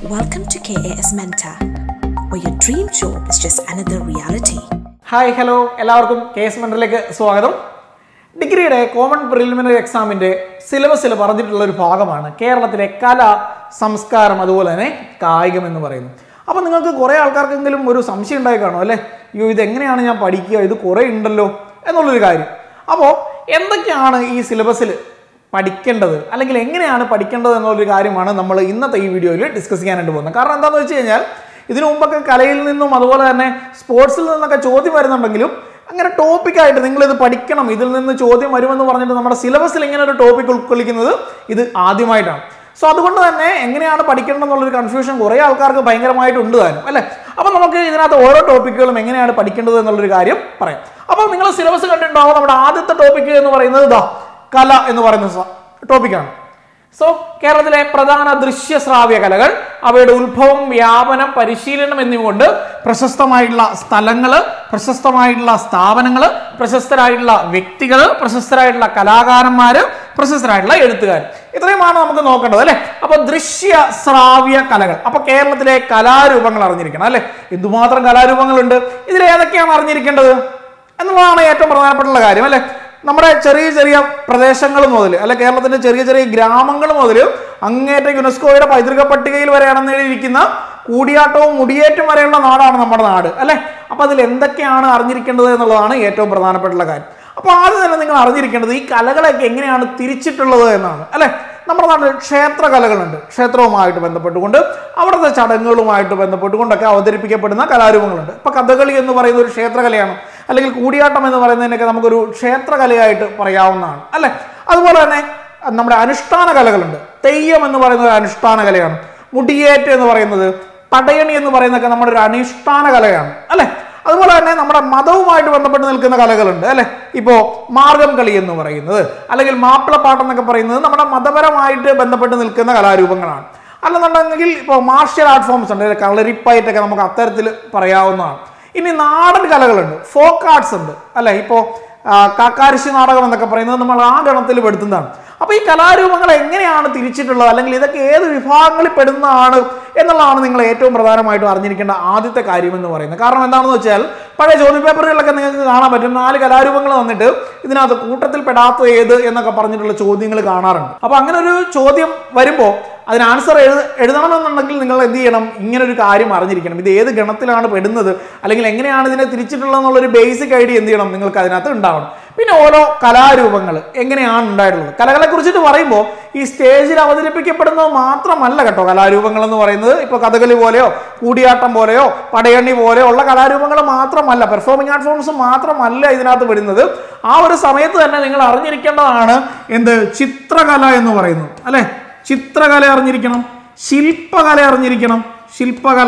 Welcome to KAS Mentor, where your dream job is just another reality. Hi hello എല്ലാവർക്കും K S മെൻറ്ററിലേക്ക് സ്വാഗതം ഡിഗ്രിയുടെ common preliminary എക്സാമിൻ്റെ സിലബസിൽ പറഞ്ഞിട്ടുള്ള ഒരു ഭാഗമാണ് കേരളത്തിലെ കല സംസ്കാരം അതുപോലെ തന്നെ കായികം എന്ന് പറയുന്നു അപ്പോൾ നിങ്ങൾക്ക് കുറേ ആൾക്കാർക്കെങ്കിലും ഒരു സംശയം ഉണ്ടായി കാണും അല്ലേ അയ്യോ ഇത് എങ്ങനെയാണ് ഞാൻ പഠിക്കുക ഇത് കുറേ ഉണ്ടല്ലോ എന്നുള്ളൊരു കാര്യം അപ്പോൾ എന്തൊക്കെയാണ് ഈ സിലബസിൽ പഠിക്കേണ്ടത് അല്ലെങ്കിൽ എങ്ങനെയാണ് പഠിക്കേണ്ടത് എന്നുള്ളൊരു കാര്യമാണ് നമ്മൾ ഇന്നത്തെ ഈ വീഡിയോയിൽ ഡിസ്കസ് ചെയ്യാനായിട്ട് പോകുന്നത് കാരണം എന്താണെന്ന് വെച്ച് കഴിഞ്ഞാൽ ഇതിനു മുമ്പൊക്കെ കലയിൽ നിന്നും അതുപോലെ തന്നെ സ്പോർട്സിൽ നിന്നൊക്കെ ചോദ്യം വരുന്നുണ്ടെങ്കിലും അങ്ങനെ ടോപ്പിക്കായിട്ട് നിങ്ങൾ ഇത് പഠിക്കണം ഇതിൽ നിന്ന് ചോദ്യം വരുമെന്ന് പറഞ്ഞിട്ട് നമ്മുടെ സിലബസിൽ ഇങ്ങനെ ഒരു ടോപ്പിക് ഉൾക്കൊള്ളിക്കുന്നത് ഇത് ആദ്യമായിട്ടാണ് സോ അതുകൊണ്ട് തന്നെ എങ്ങനെയാണ് പഠിക്കേണ്ടത് എന്നുള്ളൊരു കൺഫ്യൂഷൻ കുറേ ആൾക്കാർക്ക് ഭയങ്കരമായിട്ട് ഉണ്ട് താനും അല്ലേ അപ്പോൾ നമുക്ക് ഇതിനകത്ത് ഓരോ ടോപ്പിക്കുകളും എങ്ങനെയാണ് പഠിക്കേണ്ടത് എന്നുള്ളൊരു കാര്യം പറയാം അപ്പോൾ നിങ്ങൾ സിലബസ് കണ്ടിട്ടുണ്ടാവും നമ്മുടെ ആദ്യത്തെ ടോപ്പിക് എന്ന് പറയുന്നത് ഇതാ കല എന്ന് പറയുന്ന സ- ടോപ്പിക്കാണ് സോ കേരളത്തിലെ പ്രധാന ദൃശ്യ ശ്രാവ്യ കലകൾ അവയുടെ ഉത്ഭവം വ്യാപനം പരിശീലനം എന്നിവ കൊണ്ട് പ്രശസ്തമായിട്ടുള്ള സ്ഥലങ്ങൾ പ്രശസ്തമായിട്ടുള്ള സ്ഥാപനങ്ങൾ പ്രശസ്തരായിട്ടുള്ള വ്യക്തികൾ പ്രശസ്തരായിട്ടുള്ള കലാകാരന്മാർ പ്രശസ്തരായിട്ടുള്ള എഴുത്തുകാർ ഇത്രയുമാണ് നമുക്ക് നോക്കേണ്ടത് അല്ലെ അപ്പൊ ദൃശ്യ ശ്രാവ്യ കലകൾ അപ്പൊ കേരളത്തിലെ കലാരൂപങ്ങൾ അറിഞ്ഞിരിക്കണം അല്ലെ എന്തുമാത്രം കലാരൂപങ്ങളുണ്ട് ഇതിൽ ഏതൊക്കെയാണ് അറിഞ്ഞിരിക്കേണ്ടത് എന്നുള്ളതാണ് ഏറ്റവും പ്രധാനപ്പെട്ടുള്ള കാര്യം അല്ലെ നമ്മുടെ ചെറിയ ചെറിയ പ്രദേശങ്ങൾ മുതൽ അല്ലെ കേരളത്തിന്റെ ചെറിയ ചെറിയ ഗ്രാമങ്ങൾ മുതൽ അങ്ങേറ്റ യുനെസ്കോയുടെ പൈതൃക പട്ടികയിൽ വരെയാണെന്ന് എഴുതിയിരിക്കുന്ന കൂടിയാട്ടവും മുടിയേറ്റും വരെയുള്ള നാടാണ് നമ്മുടെ നാട് അല്ലെ അപ്പൊ അതിൽ എന്തൊക്കെയാണ് അറിഞ്ഞിരിക്കേണ്ടത് എന്നുള്ളതാണ് ഏറ്റവും പ്രധാനപ്പെട്ടുള്ള കാര്യം അപ്പൊ ആദ്യം തന്നെ നിങ്ങൾ അറിഞ്ഞിരിക്കേണ്ടത് ഈ കലകളൊക്കെ എങ്ങനെയാണ് തിരിച്ചിട്ടുള്ളത് എന്നാണ് അല്ലെ നമ്മുടെ നാട്ടിൽ ക്ഷേത്ര കലകളുണ്ട് ക്ഷേത്രവുമായിട്ട് ബന്ധപ്പെട്ടുകൊണ്ട് അവിടുത്തെ ചടങ്ങുകളുമായിട്ട് ബന്ധപ്പെട്ടുകൊണ്ടൊക്കെ അവതരിപ്പിക്കപ്പെടുന്ന കലാരൂപങ്ങളുണ്ട് ഇപ്പൊ കഥകളി എന്ന് പറയുന്ന ഒരു ക്ഷേത്രകലയാണ് അല്ലെങ്കിൽ കൂടിയാട്ടം എന്ന് പറയുന്നതിനൊക്കെ നമുക്കൊരു ക്ഷേത്രകലയായിട്ട് പറയാവുന്നതാണ് അല്ലെ അതുപോലെ തന്നെ നമ്മുടെ അനുഷ്ഠാന കലകളുണ്ട് തെയ്യം എന്ന് പറയുന്ന ഒരു അനുഷ്ഠാന കലയാണ് മുടിയേറ്റ് എന്ന് പറയുന്നത് പടയണി എന്ന് പറയുന്നതൊക്കെ നമ്മുടെ ഒരു അനുഷ്ഠാന കലയാണ് അല്ലെ അതുപോലെ തന്നെ നമ്മുടെ മതവുമായിട്ട് ബന്ധപ്പെട്ട് നിൽക്കുന്ന കലകളുണ്ട് അല്ലെ ഇപ്പോ മാർഗം കളി എന്ന് പറയുന്നത് അല്ലെങ്കിൽ മാപ്പിളപ്പാട്ട് എന്നൊക്കെ പറയുന്നത് നമ്മുടെ മതപരമായിട്ട് ബന്ധപ്പെട്ട് നിൽക്കുന്ന കലാരൂപങ്ങളാണ് അല്ലെന്നുണ്ടെങ്കിൽ ഇപ്പോൾ മാർഷ്യൽ ആർട്ട് ഫോംസ് ഉണ്ട് അല്ലെ കളരിപ്പയറ്റൊക്കെ നമുക്ക് അത്തരത്തിൽ പറയാവുന്നതാണ് ഇനി നാടൻ കലകളുണ്ട് ഫോക്ക് ആർട്സ് ഉണ്ട് അല്ലെ ഇപ്പോൾ കാക്കാരിശി നാടകം എന്നൊക്കെ പറയുന്നത് നമ്മൾ ആ ഗണത്തിൽ പെടുത്തുന്നതാണ് അപ്പൊ ഈ കലാരൂപങ്ങൾ എങ്ങനെയാണ് തിരിച്ചിട്ടുള്ളത് അല്ലെങ്കിൽ ഇതൊക്കെ ഏത് വിഭാഗങ്ങളിൽ പെടുന്നതാണ് എന്നുള്ളതാണ് നിങ്ങൾ ഏറ്റവും പ്രധാനമായിട്ടും അറിഞ്ഞിരിക്കേണ്ട ആദ്യത്തെ കാര്യം എന്ന് പറയുന്നത് കാരണം എന്താണെന്ന് വെച്ചാൽ പഴയ ചോദ്യ പേപ്പറുകളിലൊക്കെ നിങ്ങൾക്ക് കാണാൻ പറ്റും നാല് കലാരൂപങ്ങൾ വന്നിട്ട് ഇതിനകത്ത് കൂട്ടത്തിൽ പെടാത്ത ഏത് എന്നൊക്കെ പറഞ്ഞിട്ടുള്ള ചോദ്യങ്ങൾ കാണാറുണ്ട് അപ്പൊ അങ്ങനെ ഒരു ചോദ്യം വരുമ്പോൾ അതിന് ആൻസർ എഴുത എഴുതണമെന്നുണ്ടെങ്കിൽ നിങ്ങൾ എന്ത് ചെയ്യണം ഇങ്ങനെ ഒരു കാര്യം അറിഞ്ഞിരിക്കണം ഇത് ഏത് ഗണത്തിലാണ് പെടുന്നത് അല്ലെങ്കിൽ എങ്ങനെയാണ് ഇതിനെ തിരിച്ചിട്ടുള്ളത് എന്നുള്ളൊരു ബേസിക് ഐഡിയ എന്ത് ചെയ്യണം നിങ്ങൾക്ക് അതിനകത്ത് ഉണ്ടാവണം പിന്നെ ഓരോ കലാരൂപങ്ങൾ എങ്ങനെയാണ് ഉണ്ടായിട്ടുള്ളത് കലകളെ കുറിച്ചിട്ട് പറയുമ്പോൾ ഈ സ്റ്റേജിൽ അവതരിപ്പിക്കപ്പെടുന്നത് മാത്രമല്ല കേട്ടോ കലാരൂപങ്ങൾ എന്ന് പറയുന്നത് ഇപ്പോൾ കഥകളി പോലെയോ കൂടിയാട്ടം പോലെയോ പടയണി പോലെയോ ഉള്ള കലാരൂപങ്ങൾ മാത്രമല്ല പെർഫോമിംഗ് ആർട്ട് ഫോംസ് മാത്രമല്ല ഇതിനകത്ത് പെടുന്നത് ആ ഒരു സമയത്ത് തന്നെ നിങ്ങൾ അറിഞ്ഞിരിക്കേണ്ടതാണ് എന്ത് ചിത്രകല എന്ന് പറയുന്നത് അല്ലെ ചിത്രകല അറിഞ്ഞിരിക്കണം ശില്പകല അറിഞ്ഞിരിക്കണം ശില്പകല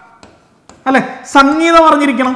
അല്ലെ സംഗീതം അറിഞ്ഞിരിക്കണം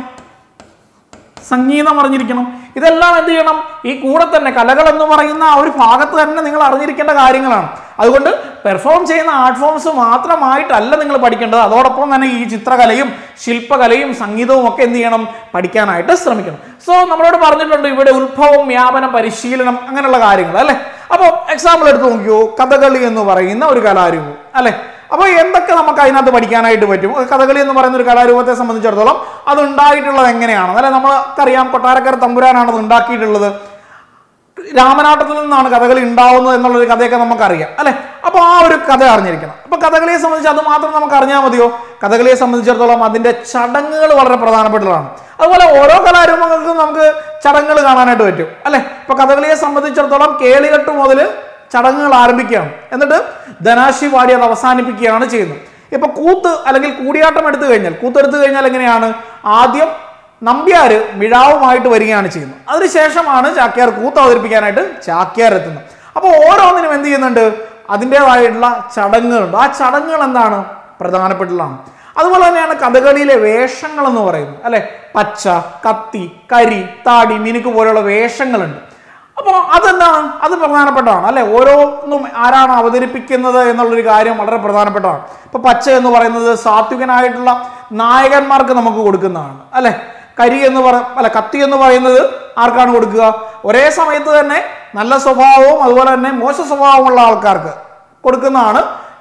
സംഗീതം അറിഞ്ഞിരിക്കണം ഇതെല്ലാം എന്ത് ചെയ്യണം ഈ കൂടെ തന്നെ കലകൾ എന്ന് പറയുന്ന ആ ഒരു ഭാഗത്ത് തന്നെ നിങ്ങൾ അറിഞ്ഞിരിക്കേണ്ട കാര്യങ്ങളാണ് അതുകൊണ്ട് പെർഫോം ചെയ്യുന്ന ആർട്ട് ഫോംസ് മാത്രമായിട്ടല്ല നിങ്ങൾ പഠിക്കേണ്ടത് അതോടൊപ്പം തന്നെ ഈ ചിത്രകലയും ശില്പകലയും സംഗീതവും ഒക്കെ എന്ത് ചെയ്യണം പഠിക്കാനായിട്ട് ശ്രമിക്കണം സോ നമ്മളോട് പറഞ്ഞിട്ടുണ്ട് ഇവിടെ ഉത്ഭവം വ്യാപനം പരിശീലനം അങ്ങനെയുള്ള കാര്യങ്ങൾ അല്ലെ അപ്പോൾ എക്സാമ്പിൾ എടുത്ത് നോക്കിയോ കഥകളി എന്ന് പറയുന്ന ഒരു കലാരൂപം അല്ലെ അപ്പോൾ എന്തൊക്കെ നമുക്ക് അതിനകത്ത് പഠിക്കാനായിട്ട് പറ്റും കഥകളി എന്ന് പറയുന്ന ഒരു കലാരൂപത്തെ സംബന്ധിച്ചിടത്തോളം അത് ഉണ്ടായിട്ടുള്ളത് എങ്ങനെയാണ് അല്ലെ നമ്മൾക്കറിയാം കൊട്ടാരക്കര തമ്പുരാനാണ് അത് ഉണ്ടാക്കിയിട്ടുള്ളത് രാമനാട്ടത്തിൽ നിന്നാണ് കഥകളി ഉണ്ടാവുന്നത് എന്നുള്ളൊരു കഥയൊക്കെ നമുക്കറിയാം അല്ലെ അപ്പോൾ ആ ഒരു കഥ അറിഞ്ഞിരിക്കണം അപ്പോൾ കഥകളിയെ സംബന്ധിച്ച് അത് മാത്രം നമുക്ക് അറിഞ്ഞാൽ മതിയോ കഥകളിയെ സംബന്ധിച്ചിടത്തോളം അതിന്റെ ചടങ്ങുകൾ വളരെ പ്രധാനപ്പെട്ടതാണ് അതുപോലെ ഓരോ കലാരൂപങ്ങൾക്കും നമുക്ക് ചടങ്ങുകൾ കാണാനായിട്ട് പറ്റും അല്ലെ ഇപ്പൊ കഥകളിയെ സംബന്ധിച്ചിടത്തോളം കേളികെട്ട് മുതൽ ചടങ്ങുകൾ ആരംഭിക്കുകയാണ് എന്നിട്ട് ധനാശി പാടി അത് അവസാനിപ്പിക്കുകയാണ് ചെയ്യുന്നത് ഇപ്പൊ കൂത്ത് അല്ലെങ്കിൽ കൂടിയാട്ടം എടുത്തു കഴിഞ്ഞാൽ കൂത്ത് എടുത്തു കഴിഞ്ഞാൽ എങ്ങനെയാണ് ആദ്യം നമ്പ്യാര് മിഴാവുമായിട്ട് വരികയാണ് ചെയ്യുന്നത് അതിനുശേഷമാണ് ചാക്യാർ കൂത്ത് അവതരിപ്പിക്കാനായിട്ട് ചാക്യാർ എത്തുന്നത് അപ്പോൾ ഓരോന്നിനും എന്ത് ചെയ്യുന്നുണ്ട് അതിൻ്റെതായിട്ടുള്ള ചടങ്ങുകളുണ്ട് ആ ചടങ്ങുകൾ എന്താണ് പ്രധാനപ്പെട്ടുള്ളതാണ് അതുപോലെ തന്നെയാണ് കഥകളിയിലെ വേഷങ്ങൾ എന്ന് പറയുന്നത് അല്ലെ പച്ച കത്തി കരി താടി മിനുക്ക് പോലെയുള്ള വേഷങ്ങളുണ്ട് അപ്പോൾ അതെന്താണ് അത് പ്രധാനപ്പെട്ടതാണ് അല്ലെ ഓരോന്നും ആരാണ് അവതരിപ്പിക്കുന്നത് എന്നുള്ളൊരു കാര്യം വളരെ പ്രധാനപ്പെട്ടതാണ് ഇപ്പൊ പച്ച എന്ന് പറയുന്നത് സാത്വികനായിട്ടുള്ള നായകന്മാർക്ക് നമുക്ക് കൊടുക്കുന്നതാണ് അല്ലെ കരി എന്ന് പറ അല്ല കത്തി എന്ന് പറയുന്നത് ആർക്കാണ് കൊടുക്കുക ഒരേ സമയത്ത് തന്നെ നല്ല സ്വഭാവവും അതുപോലെ തന്നെ മോശ സ്വഭാവമുള്ള ആൾക്കാർക്ക് കൊടുക്കുന്നതാണ്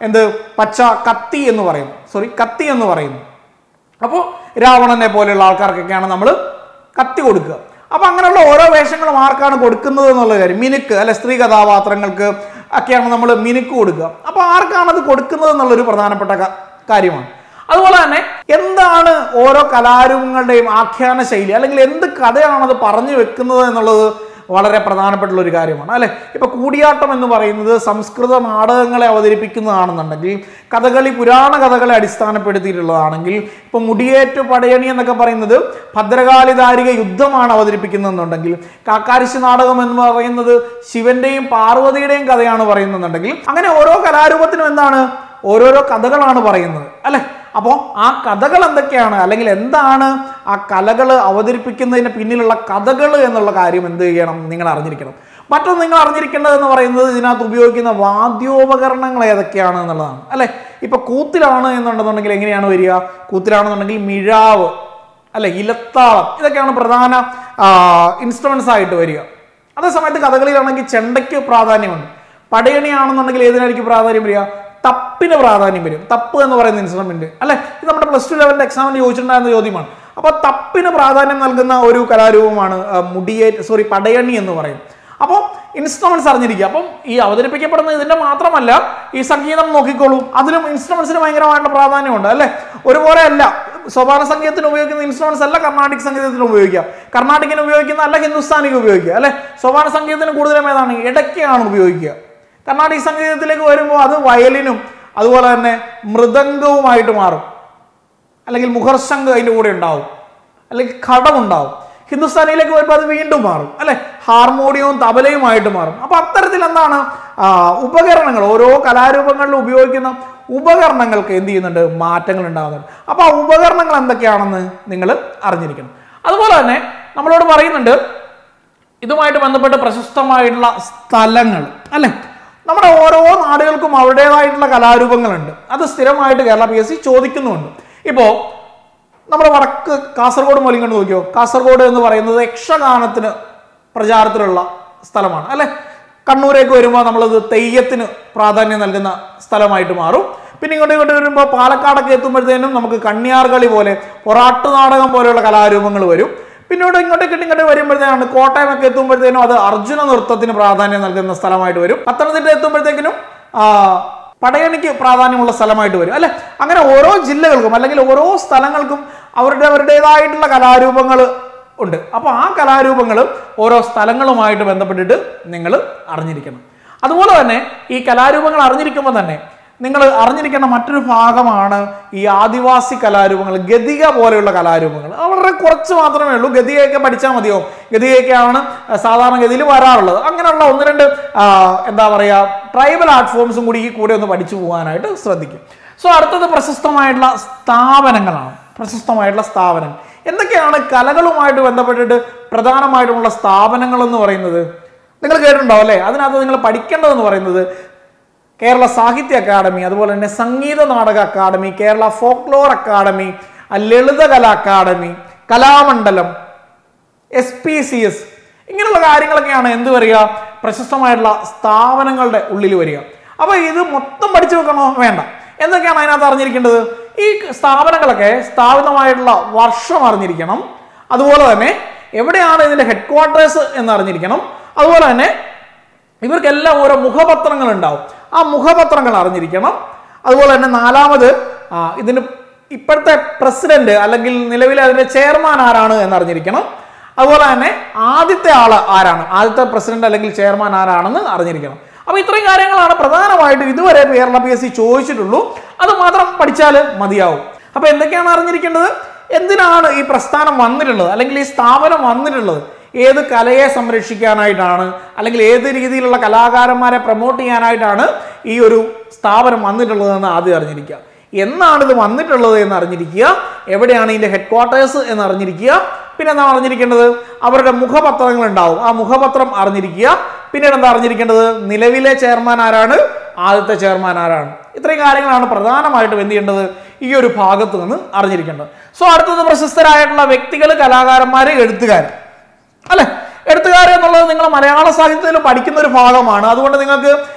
എന്ത് പച്ച കത്തി എന്ന് പറയുന്നു സോറി കത്തി എന്ന് പറയുന്നു അപ്പോൾ രാവണനെ പോലെയുള്ള ആൾക്കാർക്കൊക്കെയാണ് നമ്മൾ കത്തി കൊടുക്കുക അപ്പോൾ അങ്ങനെയുള്ള ഓരോ വേഷങ്ങളും ആർക്കാണ് കൊടുക്കുന്നത് എന്നുള്ള കാര്യം മിനുക്ക് അല്ലെ സ്ത്രീ കഥാപാത്രങ്ങൾക്ക് ഒക്കെയാണ് നമ്മൾ മിനുക്ക് കൊടുക്കുക അപ്പോൾ ആർക്കാണ് അത് കൊടുക്കുന്നത് എന്നുള്ളൊരു പ്രധാനപ്പെട്ട ക- കാര്യമാണ് അതുപോലെ തന്നെ എന്താണ് ഓരോ കലാരൂപങ്ങളുടെയും ആഖ്യാന ശൈലി അല്ലെങ്കിൽ എന്ത് കഥയാണ് അത് പറഞ്ഞു വെക്കുന്നത് എന്നുള്ളത് വളരെ പ്രധാനപ്പെട്ടുള്ള ഒരു കാര്യമാണ് അല്ലെ ഇപ്പൊ കൂടിയാട്ടം എന്ന് പറയുന്നത് സംസ്കൃത നാടകങ്ങളെ അവതരിപ്പിക്കുന്നതാണെന്നുണ്ടെങ്കിൽ കഥകളി പുരാണ കഥകളെ അടിസ്ഥാനപ്പെടുത്തിയിട്ടുള്ളതാണെങ്കിൽ ഇപ്പൊ മുടിയേറ്റ് പടയണി എന്നൊക്കെ പറയുന്നത് ഭദ്രകാളിദാരിക യുദ്ധമാണ് അവതരിപ്പിക്കുന്നതെന്നുണ്ടെങ്കിൽ കാക്കാരിശി നാടകം എന്ന് പറയുന്നത് ശിവന്റെയും പാർവതിയുടെയും കഥയാണ് പറയുന്നുണ്ടെങ്കിൽ അങ്ങനെ ഓരോ കലാരൂപത്തിനും എന്താണ് ഓരോരോ കഥകളാണ് പറയുന്നത് അല്ലെ അപ്പോൾ ആ കഥകൾ എന്തൊക്കെയാണ് അല്ലെങ്കിൽ എന്താണ് ആ കലകൾ അവതരിപ്പിക്കുന്നതിന് പിന്നിലുള്ള കഥകൾ എന്നുള്ള കാര്യം എന്ത് ചെയ്യണം നിങ്ങൾ അറിഞ്ഞിരിക്കണം മറ്റൊന്ന് നിങ്ങൾ അറിഞ്ഞിരിക്കേണ്ടത് എന്ന് പറയുന്നത് ഇതിനകത്ത് ഉപയോഗിക്കുന്ന വാദ്യോപകരണങ്ങൾ ഏതൊക്കെയാണ് എന്നുള്ളതാണ് അല്ലെ ഇപ്പൊ കൂത്തിലാണ് എന്നുണ്ടെന്നുണ്ടെങ്കിൽ എങ്ങനെയാണ് വരിക കൂത്തിലാണെന്നുണ്ടെങ്കിൽ മിഴാവ് അല്ലെ ഇലത്താളം ഇതൊക്കെയാണ് പ്രധാന ഇൻസ്ട്രുമെന്റ്സ് ആയിട്ട് വരിക അതേസമയത്ത് കഥകളിയിലാണെങ്കിൽ ചെണ്ടയ്ക്ക് പ്രാധാന്യമുണ്ട് പടയണിയാണെന്നുണ്ടെങ്കിൽ ഏതിനായിരിക്കും പ്രാധാന്യം വരിക തപ്പിന് പ്രാധാന്യം വരും തപ്പ് എന്ന് പറയുന്ന ഇൻസ്ട്രുമെന്റ് അല്ലെ ഇത് നമ്മുടെ പ്ലസ് ടു ലെവലിന്റെ എക്സാമിന് ചോദിച്ചിട്ടുണ്ടായിരുന്ന ചോദ്യമാണ് അപ്പൊ തപ്പിന് പ്രാധാന്യം നൽകുന്ന ഒരു കലാരൂപമാണ് ആ, മുടിയേ സോറി പടയണി എന്ന് പറയും അപ്പോൾ ഇൻസ്ട്രുമെന്റ്സ് അറിഞ്ഞിരിക്കുക അപ്പം ഈ അവതരിപ്പിക്കപ്പെടുന്ന ഇതിന്റെ മാത്രമല്ല ഈ സംഗീതം നോക്കിക്കോളൂ അതിലും ഇൻസ്ട്രുമെന്റ്സിന് ഭയങ്കരമായിട്ട് പ്രാധാന്യമുണ്ട് അല്ലെ ഒരുപോലെ അല്ല സോപാന സംഗീതത്തിന് ഉപയോഗിക്കുന്ന ഇൻസ്ട്രുമെന്റ്സ് അല്ല കർണാടിക് സംഗീതത്തിന് ഉപയോഗിക്കുക കർണാടിക്കിന് ഉപയോഗിക്കുന്ന അല്ല ഹിന്ദുസ്ഥാനിക്ക് ഉപയോഗിക്കുക അല്ലെ സോപാന സംഗീതത്തിന് കൂടുതലും ഏതാണ് ഇടയ്ക്കാണ് ഉപയോഗിക്കുക കർണാടിക് സംഗീതത്തിലേക്ക് വരുമ്പോൾ അത് വയലിനും അതുപോലെ തന്നെ മൃദംഗവുമായിട്ട് മാറും അല്ലെങ്കിൽ മുഖർശങ്ക് അതിൻ്റെ കൂടെ ഉണ്ടാവും അല്ലെങ്കിൽ ഘടമുണ്ടാവും ഹിന്ദുസ്ഥാനിയിലേക്ക് വരുമ്പോൾ അത് വീണ്ടും മാറും അല്ലെ ഹാർമോണിയവും തബലയുമായിട്ട് മാറും അപ്പൊ അത്തരത്തിൽ എന്താണ് ആ, ഉപകരണങ്ങൾ ഓരോ കലാരൂപങ്ങളിലും ഉപയോഗിക്കുന്ന ഉപകരണങ്ങൾക്ക് എന്ത് ചെയ്യുന്നുണ്ട് മാറ്റങ്ങൾ ഉണ്ടാകുന്നുണ്ട് അപ്പൊ ആ ഉപകരണങ്ങൾ എന്തൊക്കെയാണെന്ന് നിങ്ങൾ അറിഞ്ഞിരിക്കണം അതുപോലെ തന്നെ നമ്മളോട് പറയുന്നുണ്ട് ഇതുമായിട്ട് ബന്ധപ്പെട്ട് പ്രശസ്തമായിട്ടുള്ള സ്ഥലങ്ങൾ അല്ലെ നമ്മുടെ ഓരോ നാടുകൾക്കും അവരുടേതായിട്ടുള്ള കലാരൂപങ്ങളുണ്ട് അത് സ്ഥിരമായിട്ട് കേരള പി എസ് സി ചോദിക്കുന്നുമുണ്ട് ഇപ്പോൾ നമ്മുടെ വടക്ക് കാസർഗോഡ് മുതൽ ഇങ്ങോട്ട് നോക്കിയോ കാസർഗോഡ് എന്ന് പറയുന്നത് യക്ഷഗാനത്തിന് പ്രചാരത്തിലുള്ള സ്ഥലമാണ് അല്ലെ കണ്ണൂരേക്ക് വരുമ്പോൾ നമ്മളത് തെയ്യത്തിന് പ്രാധാന്യം നൽകുന്ന സ്ഥലമായിട്ട് മാറും പിന്നെ ഇങ്ങോട്ട് ഇങ്ങോട്ട് വരുമ്പോൾ പാലക്കാടൊക്കെ എത്തുമ്പോഴത്തേനും നമുക്ക് കണ്ണിയാർകളി പോലെ പൊറാട്ട് നാടകം പോലെയുള്ള കലാരൂപങ്ങൾ വരും പിന്നീട് ഇങ്ങോട്ടേക്ക് ഇങ്ങോട്ട് വരുമ്പോഴത്തേനാണ് കോട്ടയമൊക്കെ എത്തുമ്പോഴത്തേനും അത് അർജുന നൃത്തത്തിന് പ്രാധാന്യം നൽകുന്ന സ്ഥലമായിട്ട് വരും പത്തനംതിട്ട എത്തുമ്പോഴത്തേക്കിനും ആ, പടയണിക്ക് പ്രാധാന്യമുള്ള സ്ഥലമായിട്ട് വരും അല്ലെ അങ്ങനെ ഓരോ ജില്ലകൾക്കും അല്ലെങ്കിൽ ഓരോ സ്ഥലങ്ങൾക്കും അവരുടെ അവരുടേതായിട്ടുള്ള കലാരൂപങ്ങൾ ഉണ്ട് അപ്പോൾ ആ കലാരൂപങ്ങൾ ഓരോ സ്ഥലങ്ങളുമായിട്ട് ബന്ധപ്പെട്ടിട്ട് നിങ്ങൾ അറിഞ്ഞിരിക്കണം അതുപോലെ തന്നെ ഈ കലാരൂപങ്ങൾ അറിഞ്ഞിരിക്കുമ്പോൾ തന്നെ നിങ്ങൾ അറിഞ്ഞിരിക്കേണ്ട മറ്റൊരു ഭാഗമാണ് ഈ ആദിവാസി കലാരൂപങ്ങൾ ഗതിക പോലെയുള്ള കലാരൂപങ്ങൾ അത് വളരെ കുറച്ച് മാത്രമേ ഉള്ളൂ ഗതികയൊക്കെ പഠിച്ചാൽ മതിയോ ഗതികയൊക്കെയാണ് സാധാരണ ഗതിയിൽ വരാറുള്ളത് അങ്ങനെയുള്ള ഒന്ന് രണ്ട് ആ, എന്താ പറയുക ട്രൈബൽ ആർട്ട് ഫോംസും കൂടി ഈ കൂടെ ഒന്ന് പഠിച്ചു പോകാനായിട്ട് ശ്രദ്ധിക്കും സോ അടുത്തത് പ്രശസ്തമായിട്ടുള്ള സ്ഥാപനങ്ങളാണ് പ്രശസ്തമായിട്ടുള്ള സ്ഥാപനങ്ങൾ എന്തൊക്കെയാണ് കലകളുമായിട്ട് ബന്ധപ്പെട്ടിട്ട് പ്രധാനമായിട്ടുമുള്ള സ്ഥാപനങ്ങൾ എന്ന് പറയുന്നത് നിങ്ങൾ കേട്ടിട്ടുണ്ടാവും അല്ലേ അതിനകത്ത് നിങ്ങൾ പഠിക്കേണ്ടതെന്ന് പറയുന്നത് കേരള സാഹിത്യ അക്കാദമി അതുപോലെ തന്നെ സംഗീത നാടക അക്കാദമി കേരള ഫോക്ലോർ അക്കാദമി ആ Lalithakala academy Kalamandalam S P C S ഇങ്ങനെയുള്ള കാര്യങ്ങളൊക്കെയാണ് എന്ത് വരിക പ്രശസ്തമായിട്ടുള്ള സ്ഥാപനങ്ങളുടെ ഉള്ളിൽ വരിക അപ്പോൾ ഇത് മൊത്തം പഠിച്ചു വെക്കണോ വേണ്ട എന്തൊക്കെയാണ് അതിനകത്ത് അറിഞ്ഞിരിക്കേണ്ടത് ഈ സ്ഥാപനങ്ങളൊക്കെ സ്ഥാപിതമായിട്ടുള്ള വർഷം അറിഞ്ഞിരിക്കണം അതുപോലെ തന്നെ എവിടെയാണ് ഇതിന്റെ ഹെഡ് ക്വാർട്ടേഴ്സ് എന്ന് അറിഞ്ഞിരിക്കണം അതുപോലെ തന്നെ ഇവർക്കെല്ലാം ഓരോ മുഖപത്രങ്ങൾ ഉണ്ടാവും ആ മുഖപത്രങ്ങൾ അറിഞ്ഞിരിക്കണം അതുപോലെ തന്നെ നാലാമത് ആ, ഇതിന് ഇപ്പോഴത്തെ പ്രസിഡന്റ് അല്ലെങ്കിൽ നിലവിലെ അതിന്റെ ചെയർമാൻ ആരാണ് എന്ന് അറിഞ്ഞിരിക്കണം അതുപോലെ തന്നെ ആദ്യത്തെ ആള് ആരാണ് ആദ്യത്തെ പ്രസിഡന്റ് അല്ലെങ്കിൽ ചെയർമാൻ ആരാണെന്ന് അറിഞ്ഞിരിക്കണം അപ്പൊ ഇത്രയും കാര്യങ്ങളാണ് പ്രധാനമായിട്ടും ഇതുവരെ കേരള പി എസ് സി ചോദിച്ചിട്ടുള്ളൂ അത് മാത്രം പഠിച്ചാൽ മതിയാവും അപ്പൊ എന്തൊക്കെയാണ് അറിഞ്ഞിരിക്കേണ്ടത് എന്തിനാണ് ഈ പ്രസ്ഥാനം വന്നിട്ടുള്ളത് അല്ലെങ്കിൽ ഈ സ്ഥാപനം വന്നിട്ടുള്ളത് ഏത് കലയെ സംരക്ഷിക്കാനായിട്ടാണ് അല്ലെങ്കിൽ ഏത് രീതിയിലുള്ള കലാകാരന്മാരെ പ്രൊമോട്ട് ചെയ്യാനായിട്ടാണ് ഈ ഒരു സ്ഥാപനം വന്നിട്ടുള്ളതെന്ന് ആദ്യം അറിഞ്ഞിരിക്കുക എന്നാണ് ഇത് വന്നിട്ടുള്ളത് എന്ന് അറിഞ്ഞിരിക്കുക എവിടെയാണ് ഇതിന്റെ ഹെഡ് ക്വാർട്ടേഴ്സ് എന്ന് അറിഞ്ഞിരിക്കുക പിന്നെ എന്താ അറിഞ്ഞിരിക്കേണ്ടത് അവരുടെ മുഖപത്രങ്ങൾ ഉണ്ടാവും ആ മുഖപത്രം അറിഞ്ഞിരിക്കുക പിന്നീട് എന്താ അറിഞ്ഞിരിക്കേണ്ടത് നിലവിലെ ചെയർമാൻ ആരാണ് ആദ്യത്തെ ചെയർമാൻ ആരാണ് ഇത്രയും കാര്യങ്ങളാണ് പ്രധാനമായിട്ടും എന്ത് ചെയ്യേണ്ടത് ഈ ഒരു ഭാഗത്ത് നിന്ന് അറിഞ്ഞിരിക്കേണ്ടത് സോ അടുത്തത് പ്രശസ്തരായിട്ടുള്ള വ്യക്തികൾ കലാകാരന്മാർ എഴുത്തുകാർ അല്ലെ എഴുത്തുകാർ എന്നുള്ളത് നിങ്ങൾ മലയാള സാഹിത്യത്തിൽ പഠിക്കുന്ന ഒരു ഭാഗമാണ് അതുകൊണ്ട് നിങ്ങൾക്ക്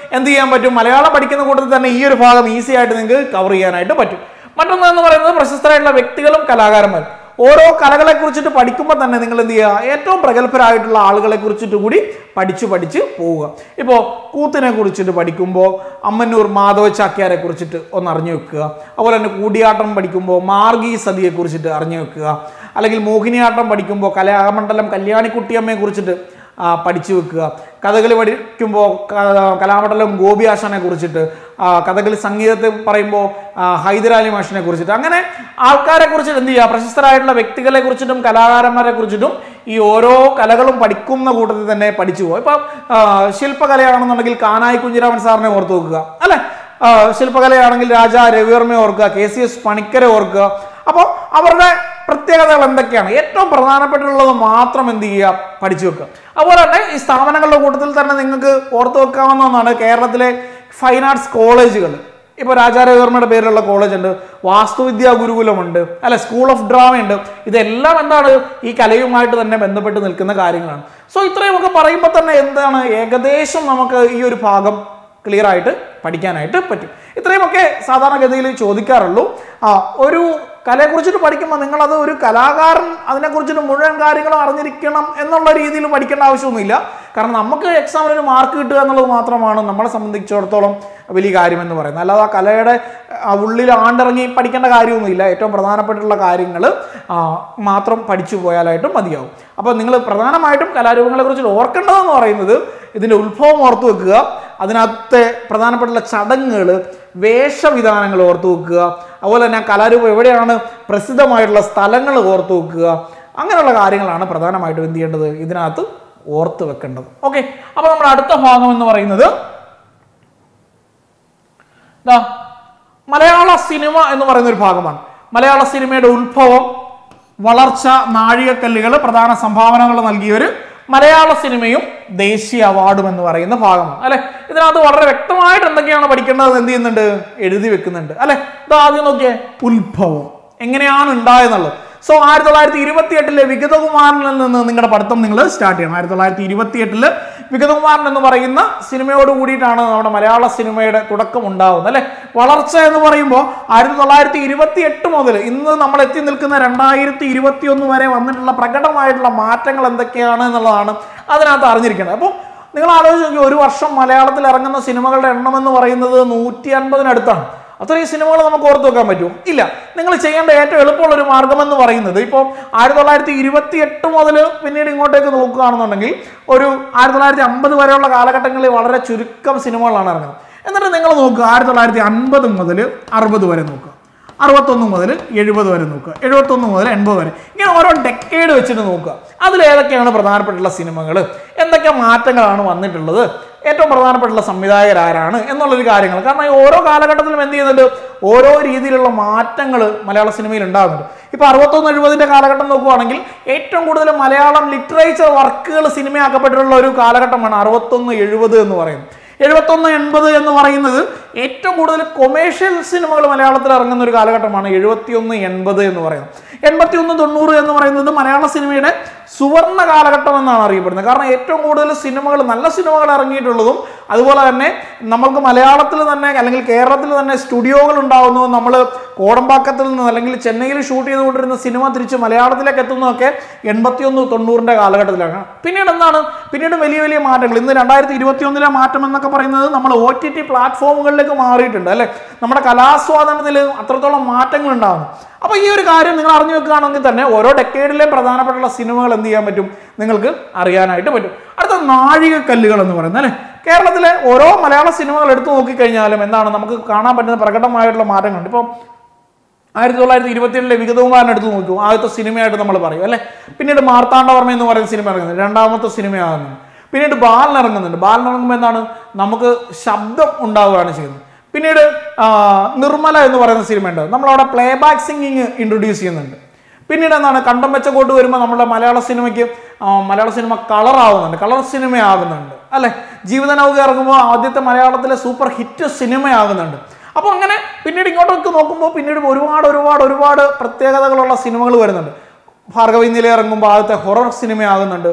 എന്ത് ചെയ്യാൻ പറ്റും മലയാളം പഠിക്കുന്ന കൂട്ടത്തിൽ തന്നെ ഈ ഒരു ഭാഗം ഈസി ആയിട്ട് നിങ്ങൾക്ക് കവർ ചെയ്യാനായിട്ട് പറ്റും മറ്റൊന്ന് എന്ന് പറയുന്നത് പ്രശസ്തരായിട്ടുള്ള വ്യക്തികളും കലാകാരന്മാരും ഓരോ കലകളെ കുറിച്ചിട്ട് പഠിക്കുമ്പോൾ തന്നെ നിങ്ങൾ എന്ത് ചെയ്യുക ഏറ്റവും പ്രഗത്ഭരായിട്ടുള്ള ആളുകളെ കുറിച്ചിട്ട് കൂടി പഠിച്ചു പഠിച്ച് പോവുക ഇപ്പോൾ കൂത്തിനെ കുറിച്ചിട്ട് പഠിക്കുമ്പോൾ അമ്മന്നൂർ മാധവ ചാക്യാരെ കുറിച്ചിട്ട് ഒന്ന് അറിഞ്ഞു വെക്കുക അതുപോലെ തന്നെ കൂടിയാട്ടം പഠിക്കുമ്പോൾ മാർഗി സതിയെ കുറിച്ചിട്ട് അറിഞ്ഞു വെക്കുക അല്ലെങ്കിൽ മോഹിനിയാട്ടം പഠിക്കുമ്പോൾ കലാമണ്ഡലം കല്യാണിക്കുട്ടിയമ്മയെ കുറിച്ചിട്ട് ആ, പഠിച്ചു വെക്കുക കഥകളി പഠിക്കുമ്പോൾ ക- കലാമണ്ഡലം ഗോപി ആശാനെ കുറിച്ചിട്ട് ആ, കഥകളി സംഗീതത്തെ പറയുമ്പോൾ ആ, ഹൈദരാലി മാഷിനെ കുറിച്ചിട്ട് അങ്ങനെ ആൾക്കാരെ കുറിച്ചിട്ട് എന്ത് ചെയ്യുക പ്രശസ്തരായിട്ടുള്ള വ്യക്തികളെ കുറിച്ചിട്ടും കലാകാരന്മാരെ കുറിച്ചിട്ടും ഈ ഓരോ കലകളും പഠിക്കുന്ന കൂട്ടത്തിൽ തന്നെ പഠിച്ചു പോകും ഇപ്പം ആ, ശില്പകലയാണെന്നുണ്ടെങ്കിൽ കാനായി കുഞ്ഞിരാമൻ സാറിനെ ഓർത്ത് നോക്കുക അല്ലെ ആ, ശില്പകലയാണെങ്കിൽ രാജ രവിവർമ്മയെ ഓർക്കുക കെ സി എസ് പണിക്കരെ ഓർക്കുക അപ്പോൾ അവരുടെ പ്രത്യേകതകൾ എന്തൊക്കെയാണ് ഏറ്റവും പ്രധാനപ്പെട്ടുള്ളത് മാത്രം എന്ത് ചെയ്യുക പഠിച്ചു വെക്കുക അതുപോലെ തന്നെ ഈ സ്ഥാപനങ്ങളുടെ കൂട്ടത്തിൽ തന്നെ നിങ്ങൾക്ക് ഓർത്തു വെക്കാവുന്ന ഒന്നാണ് കേരളത്തിലെ ഫൈൻ ആർട്സ് കോളേജുകൾ ഇപ്പോൾ രാജാരവിവർമ്മയുടെ പേരിലുള്ള കോളേജ് ഉണ്ട് വാസ്തുവിദ്യാ ഗുരുകുലമുണ്ട് അല്ലെ സ്കൂൾ ഓഫ് ഡ്രാമ ഉണ്ട് ഇതെല്ലാം എന്താണ് ഈ കലയുമായിട്ട് തന്നെ ബന്ധപ്പെട്ട് നിൽക്കുന്ന കാര്യങ്ങളാണ് സോ ഇത്രയും ഒക്കെ പറയുമ്പോൾ തന്നെ എന്താണ് ഏകദേശം നമുക്ക് ഈ ഒരു ഭാഗം ക്ലിയർ ആയിട്ട് പഠിക്കാനായിട്ട് പറ്റും ഇത്രയുമൊക്കെ സാധാരണഗതിയിൽ ചോദിക്കാറുള്ളൂ ആ ഒരു കലയെക്കുറിച്ചിട്ട് പഠിക്കുമ്പോൾ നിങ്ങളത് ഒരു കലാകാരൻ അതിനെക്കുറിച്ചിട്ട് മുഴുവൻ കാര്യങ്ങളും അറിഞ്ഞിരിക്കണം എന്നുള്ള രീതിയിൽ പഠിക്കേണ്ട ആവശ്യമൊന്നുമില്ല കാരണം നമുക്ക് എക്സാമിന് ഒരു മാർക്ക് കിട്ടുക എന്നുള്ളത് മാത്രമാണ് നമ്മളെ സംബന്ധിച്ചിടത്തോളം വലിയ കാര്യമെന്ന് പറയുന്നത് അല്ലാതെ ആ കലയുടെ ആ ഉള്ളിൽ ആണ്ടിറങ്ങി പഠിക്കേണ്ട കാര്യമൊന്നുമില്ല ഏറ്റവും പ്രധാനപ്പെട്ടുള്ള കാര്യങ്ങൾ മാത്രം പഠിച്ചു പോയാലായിട്ടും മതിയാവും അപ്പോൾ നിങ്ങൾ പ്രധാനമായിട്ടും കലാരൂപങ്ങളെ കുറിച്ച് ഓർക്കേണ്ടതെന്ന് പറയുന്നത് ഇതിൻ്റെ ഉത്ഭവം ഓർത്തു വെക്കുക അതിനകത്തെ പ്രധാനപ്പെട്ടുള്ള ചടങ്ങുകൾ വേഷവിധാനങ്ങൾ ഓർത്തു വെക്കുക അതുപോലെ തന്നെ ആ കലാരൂപം എവിടെയാണ് പ്രസിദ്ധമായിട്ടുള്ള സ്ഥലങ്ങൾ ഓർത്തു വെക്കുക അങ്ങനെയുള്ള കാര്യങ്ങളാണ് പ്രധാനമായിട്ടും എന്ത് ചെയ്യേണ്ടത് ഇതിനകത്ത് ഓർത്ത് വെക്കേണ്ടത് ഓക്കെ അപ്പോൾ നമ്മുടെ അടുത്ത ഭാഗം എന്ന് പറയുന്നത് ദാ മലയാള സിനിമ എന്ന് പറയുന്ന ഒരു ഭാഗമാണ് മലയാള സിനിമയുടെ ഉത്ഭവം വളർച്ച നാഴികക്കല്ലുകൾ പ്രധാന സംഭാവനകൾ നൽകിയൊരു മലയാള സിനിമയും ദേശീയ അവാർഡും എന്ന് പറയുന്ന ഭാഗമാണ് അല്ലെ ഇതിനകത്ത് വളരെ വ്യക്തമായിട്ട് എന്തൊക്കെയാണ് പഠിക്കേണ്ടത് എന്ത് ചെയ്യുന്നുണ്ട് എഴുതി വെക്കുന്നുണ്ട് അല്ലെ ഇത് ആദ്യം നോക്കിയേ ഉത്ഭവം എങ്ങനെയാണ് ഉണ്ടായെന്നുള്ളത് സോ ആയിരത്തി തൊള്ളായിരത്തി ഇരുപത്തി എട്ടിലെ വിഗതകുമാരനിൽ നിന്ന് നിങ്ങളുടെ പഠിത്തം നിങ്ങൾ സ്റ്റാർട്ട് ചെയ്യണം ആയിരത്തി തൊള്ളായിരത്തി ഇരുപത്തി എട്ടില് വിഗതകുമാരൻ എന്ന് പറയുന്ന സിനിമയോട് കൂടിയിട്ടാണ് നമ്മുടെ മലയാള സിനിമയുടെ തുടക്കം ഉണ്ടാവുന്നത് അല്ലെ വളർച്ച എന്ന് പറയുമ്പോൾ ആയിരത്തി തൊള്ളായിരത്തി ഇരുപത്തി എട്ട് മുതൽ ഇന്ന് നമ്മൾ എത്തി നിൽക്കുന്ന രണ്ടായിരത്തി ഇരുപത്തി ഒന്ന് വരെ വന്നിട്ടുള്ള പ്രകടമായിട്ടുള്ള മാറ്റങ്ങൾ എന്തൊക്കെയാണ് എന്നുള്ളതാണ് അതിനകത്ത് അറിഞ്ഞിരിക്കുന്നത് അപ്പോൾ നിങ്ങൾ ആലോചിച്ച് നോക്കി ഒരു വർഷം മലയാളത്തിൽ ഇറങ്ങുന്ന സിനിമകളുടെ എണ്ണം എന്ന് പറയുന്നത് നൂറ്റി അൻപതിനടുത്താണ് അത്രയും സിനിമകൾ നമുക്ക് ഓർത്ത് വെക്കാൻ പറ്റുമോ ഇല്ല നിങ്ങൾ ചെയ്യേണ്ട ഏറ്റവും എളുപ്പമുള്ള ഒരു മാർഗം എന്ന് പറയുന്നത് ഇപ്പോൾ ആയിരത്തി തൊള്ളായിരത്തി ഇരുപത്തി എട്ട് മുതൽ പിന്നീട് ഇങ്ങോട്ടേക്ക് നോക്കുകയാണെന്നുണ്ടെങ്കിൽ ഒരു ആയിരത്തി തൊള്ളായിരത്തി അമ്പത് വരെയുള്ള കാലഘട്ടങ്ങളിൽ വളരെ ചുരുക്കം സിനിമകളാണ് ഇറങ്ങുന്നത് എന്നിട്ട് നിങ്ങൾ നോക്കുക ആയിരത്തി തൊള്ളായിരത്തി അൻപത് മുതൽ അറുപത് വരെ നോക്കുക അറുപത്തൊന്ന് മുതൽ എഴുപത് വരെ നോക്കുക എഴുപത്തൊന്ന് മുതൽ എൺപത് വരെ ഇങ്ങനെ ഓരോ ഡെക്കേഡ് വെച്ചിട്ട് നോക്കുക അതിൽ ഏതൊക്കെയാണ് പ്രധാനപ്പെട്ടുള്ള സിനിമകൾ എന്തൊക്കെ മാറ്റങ്ങളാണ് വന്നിട്ടുള്ളത് ഏറ്റവും പ്രധാനപ്പെട്ടുള്ള സംവിധായകർ ആരാണ് എന്നുള്ളൊരു കാര്യങ്ങൾ കാരണം ഈ ഓരോ കാലഘട്ടത്തിലും എന്ത് ചെയ്യുന്നുണ്ട് ഓരോ രീതിയിലുള്ള മാറ്റങ്ങൾ മലയാള സിനിമയിൽ ഉണ്ടാകുന്നുണ്ട് ഇപ്പൊ അറുപത്തൊന്ന് എഴുപതിന്റെ കാലഘട്ടം നോക്കുവാണെങ്കിൽ ഏറ്റവും കൂടുതൽ മലയാളം ലിറ്ററേച്ചർ വർക്കുകൾ സിനിമയാക്കപ്പെട്ടിട്ടുള്ള ഒരു കാലഘട്ടമാണ് അറുപത്തൊന്ന് എഴുപത് എന്ന് പറയുന്നത് എഴുപത്തൊന്ന് എൺപത് എന്ന് പറയുന്നത് ഏറ്റവും കൂടുതൽ കൊമേഴ്ഷ്യൽ സിനിമകൾ മലയാളത്തിൽ ഇറങ്ങുന്ന ഒരു കാലഘട്ടമാണ് എഴുപത്തിയൊന്ന് എൺപത് എന്ന് പറയുന്നത് എൺപത്തിയൊന്ന് തൊണ്ണൂറ് എന്ന് പറയുന്നത് മലയാള സിനിമയുടെ സുവർണ കാലഘട്ടം എന്നാണ് അറിയപ്പെടുന്നത് കാരണം ഏറ്റവും കൂടുതൽ സിനിമകൾ നല്ല സിനിമകൾ ഇറങ്ങിയിട്ടുള്ളതും അതുപോലെ തന്നെ നമ്മൾക്ക് മലയാളത്തിൽ തന്നെ അല്ലെങ്കിൽ കേരളത്തിൽ തന്നെ സ്റ്റുഡിയോകൾ ഉണ്ടാകുന്നു നമ്മൾ കോടമ്പാക്കത്തിൽ നിന്ന് അല്ലെങ്കിൽ ചെന്നൈയിൽ ഷൂട്ട് ചെയ്തുകൊണ്ടിരുന്ന സിനിമ തിരിച്ച് മലയാളത്തിലേക്ക് എത്തുന്നതൊക്കെ എൺപത്തിയൊന്ന് തൊണ്ണൂറിന്റെ കാലഘട്ടത്തിലാണ് പിന്നീട് എന്താണ് പിന്നീട് വലിയ വലിയ മാറ്റങ്ങൾ ഇന്ന് രണ്ടായിരത്തി ഇരുപത്തി ഒന്നിലെ മാറ്റം എന്നൊക്കെ പറയുന്നത് നമ്മൾ ഒ ടി ടി പ്ലാറ്റ്ഫോമുകളിലേക്ക് മാറിയിട്ടുണ്ട് അല്ലെ നമ്മുടെ കലാസ്വാദനത്തിൽ അത്രത്തോളം മാറ്റങ്ങൾ ഉണ്ടാകുന്നു അപ്പൊ ഈ ഒരു കാര്യം നിങ്ങൾ അറിഞ്ഞു വെക്കുകയാണെങ്കിൽ തന്നെ ഓരോ ഡെക്കേഡിലെ പ്രധാനപ്പെട്ടുള്ള സിനിമകൾ എന്ത് ചെയ്യാൻ പറ്റും നിങ്ങൾക്ക് അറിയാനായിട്ട് പറ്റും അടുത്ത നാഴികക്കല്ലുകൾ എന്ന് പറയുന്നത് അല്ലെ കേരളത്തിലെ ഓരോ മലയാള സിനിമകൾ എടുത്തു നോക്കിക്കഴിഞ്ഞാലും എന്താണ് നമുക്ക് കാണാൻ പറ്റുന്ന പ്രകടമായിട്ടുള്ള മാറ്റങ്ങളുണ്ട് ഇപ്പം ആയിരത്തി തൊള്ളായിരത്തി ഇരുപത്തിയേഴിലെ വിഗതകുമാരൻ എടുത്ത് നോക്കൂ ആദ്യത്തെ സിനിമയായിട്ട് നമ്മൾ പറയും അല്ലെ പിന്നീട് മാർത്താണ്ഡവർമ്മ എന്ന് പറയുന്ന സിനിമ ഇറങ്ങുന്നത് രണ്ടാമത്തെ സിനിമയാകുന്നു പിന്നീട് ബാലൻ ഇറങ്ങുന്നുണ്ട് ബാലൻ ഇറങ്ങുമ്പോൾ എന്താണ് നമുക്ക് ശബ്ദം ഉണ്ടാവുകയാണ് ചെയ്യുന്നത് പിന്നീട് ആ, നിർമ്മല എന്ന് പറയുന്ന സിനിമ ഉണ്ട് നമ്മളവിടെ പ്ലേ ബാക്ക് സിംഗിങ് ഇൻട്രൊഡ്യൂസ് ചെയ്യുന്നുണ്ട് പിന്നീട് എന്താണ് കണ്ടം വെച്ച കോട്ട് വരുമ്പോൾ നമ്മുടെ മലയാള സിനിമയ്ക്ക് ആ, മലയാള സിനിമ കളർ ആവുന്നുണ്ട് കളർ സിനിമയാകുന്നുണ്ട് അല്ലെ ജീവിത നൗക ഇറങ്ങുമ്പോൾ ആദ്യത്തെ മലയാളത്തിലെ സൂപ്പർ ഹിറ്റ് സിനിമയാകുന്നുണ്ട് അപ്പോൾ അങ്ങനെ പിന്നീട് ഇങ്ങോട്ടൊക്കെ നോക്കുമ്പോൾ പിന്നീട് ഒരുപാട് ഒരുപാട് ഒരുപാട് പ്രത്യേകതകളുള്ള സിനിമകൾ വരുന്നുണ്ട് ഭാർഗവി നില ഇറങ്ങുമ്പോൾ ആദ്യത്തെ ഹൊറർ സിനിമയാകുന്നുണ്ട്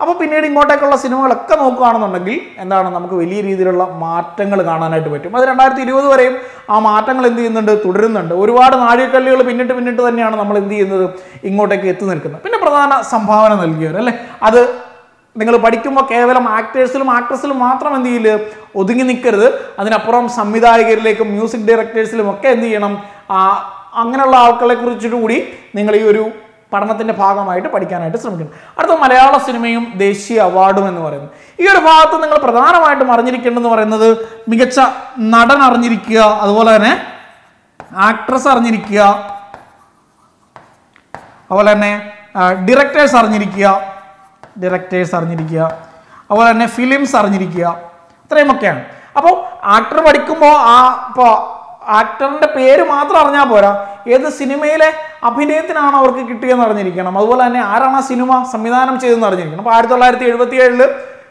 അപ്പോൾ പിന്നീട് ഇങ്ങോട്ടേക്കുള്ള സിനിമകളൊക്കെ നോക്കുകയാണെന്നുണ്ടെങ്കിൽ എന്താണ് നമുക്ക് വലിയ രീതിയിലുള്ള മാറ്റങ്ങൾ കാണാനായിട്ട് പറ്റും അത് രണ്ടായിരത്തി ഇരുപത് വരെയും ആ മാറ്റങ്ങൾ എന്ത് ചെയ്യുന്നുണ്ട് തുടരുന്നുണ്ട് ഒരുപാട് നാഴികക്കല്ലുകൾ പിന്നിട്ട് പിന്നിട്ട് തന്നെയാണ് നമ്മൾ എന്ത് ചെയ്യുന്നത് ഇങ്ങോട്ടേക്ക് എത്തി നിൽക്കുന്നത് പിന്നെ പ്രധാന സംഭാവന നൽകിയവർ അല്ലേ അത് നിങ്ങൾ പഠിക്കുമ്പോൾ കേവലം ആക്ടേഴ്സിലും ആക്ട്രസിലും മാത്രം എന്ത് ചെയ്യില്ല ഒതുങ്ങി നിൽക്കരുത് അതിനപ്പുറം സംവിധായകരിലേക്കും മ്യൂസിക് ഡയറക്ടേഴ്സിലും ഒക്കെ എന്ത് ചെയ്യണം ആ, അങ്ങനെയുള്ള ആൾക്കാരെ കുറിച്ചിട്ട് കൂടി നിങ്ങൾ ഈ ഒരു പഠനത്തിന്റെ ഭാഗമായിട്ട് പഠിക്കാനായിട്ട് ശ്രമിക്കണം അടുത്ത മലയാള സിനിമയും ദേശീയ അവാർഡും എന്ന് പറയുന്നത് ഈ ഒരു ഭാഗത്ത് നിങ്ങൾ പ്രധാനമായിട്ടും അറിഞ്ഞിരിക്കേണ്ടതെന്ന് പറയുന്നത് മികച്ച നടൻ അറിഞ്ഞിരിക്കുക അതുപോലെ തന്നെ ആക്ട്രസ് അറിഞ്ഞിരിക്കുക അതുപോലെ തന്നെ ഡിറക്ടേഴ്സ് അറിഞ്ഞിരിക്കുക ഡിറക്ടേഴ്സ് അറിഞ്ഞിരിക്കുക അതുപോലെ തന്നെ ഫിലിംസ് അറിഞ്ഞിരിക്കുക ഇത്രയുമൊക്കെയാണ് അപ്പോൾ ആക്ടർ പഠിക്കുമ്പോൾ ആ ഇപ്പോൾ ആക്ടറിന്റെ പേര് മാത്രം അറിഞ്ഞാൽ പോരാ ഏത് സിനിമയിലെ അഭിനയത്തിനാണ് അവർക്ക് കിട്ടിയെന്ന് അറിഞ്ഞിരിക്കണം അതുപോലെ തന്നെ ആരാണ് ആ സിനിമ സംവിധാനം ചെയ്തതെന്ന് അറിഞ്ഞിരിക്കണം അപ്പോൾ ആയിരത്തി തൊള്ളായിരത്തി എഴുപത്തി ഏഴില്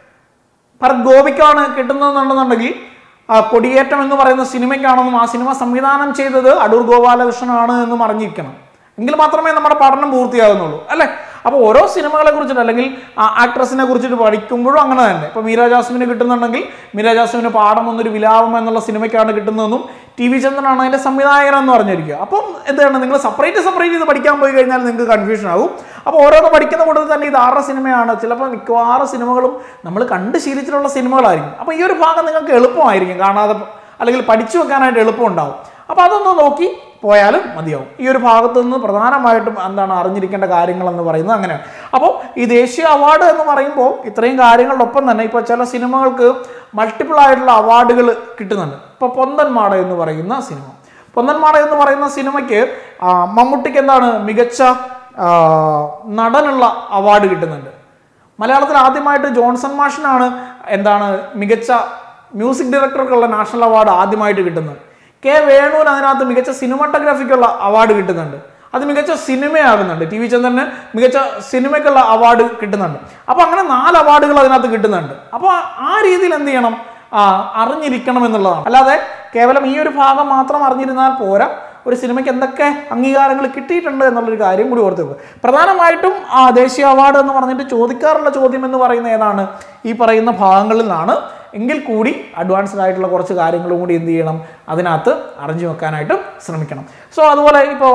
ഭരത് ഗോപിക്കാണ് കിട്ടുന്നതെന്നുണ്ടെന്നുണ്ടെങ്കിൽ ആ, കൊടിയേറ്റം എന്ന് പറയുന്ന സിനിമയ്ക്കാണെന്നും ആ സിനിമ സംവിധാനം ചെയ്തത് അടൂർ ഗോപാലകൃഷ്ണനാണ് എന്നും അറിഞ്ഞിരിക്കണം എങ്കിൽ മാത്രമേ നമ്മുടെ പഠനം പൂർത്തിയാകുന്നുള്ളൂ അല്ലേ അപ്പോൾ ഓരോ സിനിമകളെ കുറിച്ചിട്ട് അല്ലെങ്കിൽ ആക്ട്രസിനെ കുറിച്ചിട്ട് പഠിക്കുമ്പോഴും അങ്ങനെ തന്നെ ഇപ്പോൾ മീര ജാസ്മിന് കിട്ടുന്നുണ്ടെങ്കിൽ മീര ജാസ്മിന് പാഠം എന്നൊരു വിലാപം എന്നുള്ള സിനിമയ്ക്കാണ് കിട്ടുന്നതെന്നും ടി വി ചന്ദ്രനാണ് അതിന്റെ സംവിധായകൻ എന്ന് പറഞ്ഞിരിക്കുക അപ്പം എന്താണ് നിങ്ങൾ സെപ്പറേറ്റ് സെപ്പറേറ്റ് ചെയ്ത് പഠിക്കാൻ പോയി കഴിഞ്ഞാൽ നിങ്ങൾക്ക് കൺഫ്യൂഷൻ ആകും അപ്പോൾ ഓരോന്ന് പഠിക്കുന്ന കൂട്ടത്തിൽ തന്നെ ഇത് ആറ് സിനിമയാണ് ചിലപ്പോൾ മിക്കവാറും സിനിമകളും നമ്മൾ കണ്ട് ശീലിച്ചിട്ടുള്ള സിനിമകളായിരിക്കും അപ്പോൾ ഈ ഒരു ഭാഗം നിങ്ങൾക്ക് എളുപ്പമായിരിക്കും കാണാതെ അല്ലെങ്കിൽ പഠിച്ചു വെക്കാനായിട്ട് എളുപ്പം ഉണ്ടാവും അപ്പോൾ അതൊന്ന് നോക്കി പോയാലും മതിയാവും ഈ ഒരു ഭാഗത്ത് നിന്ന് പ്രധാനമായിട്ടും എന്താണ് അറിഞ്ഞിരിക്കേണ്ട കാര്യങ്ങൾ എന്ന് പറയുന്നത് അങ്ങനെയാണ് അപ്പോൾ ഈ ദേശീയ അവാർഡ് എന്ന് പറയുമ്പോൾ ഇത്രയും കാര്യങ്ങളൊപ്പം തന്നെ ഇപ്പോൾ ചില സിനിമകൾക്ക് മൾട്ടിപ്പിൾ ആയിട്ടുള്ള അവാർഡുകൾ കിട്ടുന്നുണ്ട് ഇപ്പോൾ പൊന്തൻമാട എന്ന് പറയുന്ന സിനിമ പൊന്തൻമാട എന്ന് പറയുന്ന സിനിമയ്ക്ക് ആ, മമ്മൂട്ടിക്ക് എന്താണ് മികച്ച ആ, നടനുള്ള അവാർഡ് കിട്ടുന്നുണ്ട് മലയാളത്തിൽ ആദ്യമായിട്ട് ജോൺസൺ മാഷിനാണ് എന്താണ് മികച്ച മ്യൂസിക് ഡയറക്ടർക്കുള്ള നാഷണൽ അവാർഡ് ആദ്യമായിട്ട് കിട്ടുന്നത് കെ വേണുവിന് അതിനകത്ത് മികച്ച സിനിമാട്ടോഗ്രാഫിക്കുള്ള അവാർഡ് കിട്ടുന്നുണ്ട് അത് മികച്ച സിനിമയാകുന്നുണ്ട് ടി വി ചന്ദ്രന് മികച്ച സിനിമയ്ക്കുള്ള അവാർഡ് കിട്ടുന്നുണ്ട് അപ്പോൾ അങ്ങനെ നാല് അവാർഡുകൾ അതിനകത്ത് കിട്ടുന്നുണ്ട് അപ്പോൾ ആ രീതിയിൽ എന്ത് ചെയ്യണം ആ, അറിഞ്ഞിരിക്കണം എന്നുള്ളതാണ് അല്ലാതെ കേവലം ഈ ഒരു ഭാഗം മാത്രം അറിഞ്ഞിരുന്നാൽ പോരാ ഒരു സിനിമയ്ക്ക് എന്തൊക്കെ അംഗീകാരങ്ങൾ കിട്ടിയിട്ടുണ്ട് എന്നുള്ളൊരു കാര്യം കൂടി ഓർത്ത് വെക്കുക പ്രധാനമായിട്ടും ആ ദേശീയ അവാർഡ് എന്ന് പറഞ്ഞിട്ട് ചോദിക്കാറുള്ള ചോദ്യം എന്ന് പറയുന്ന ഏതാണ് ഈ പറയുന്ന ഭാഗങ്ങളിൽ നിന്നാണ് എങ്കിൽ കൂടി അഡ്വാൻസ്ഡ് ആയിട്ടുള്ള കുറച്ച് കാര്യങ്ങളും കൂടി എന്ത് ചെയ്യണം അതിനകത്ത് അറിഞ്ഞു വെക്കാനായിട്ട് ശ്രമിക്കണം സോ അതുപോലെ ഇപ്പോൾ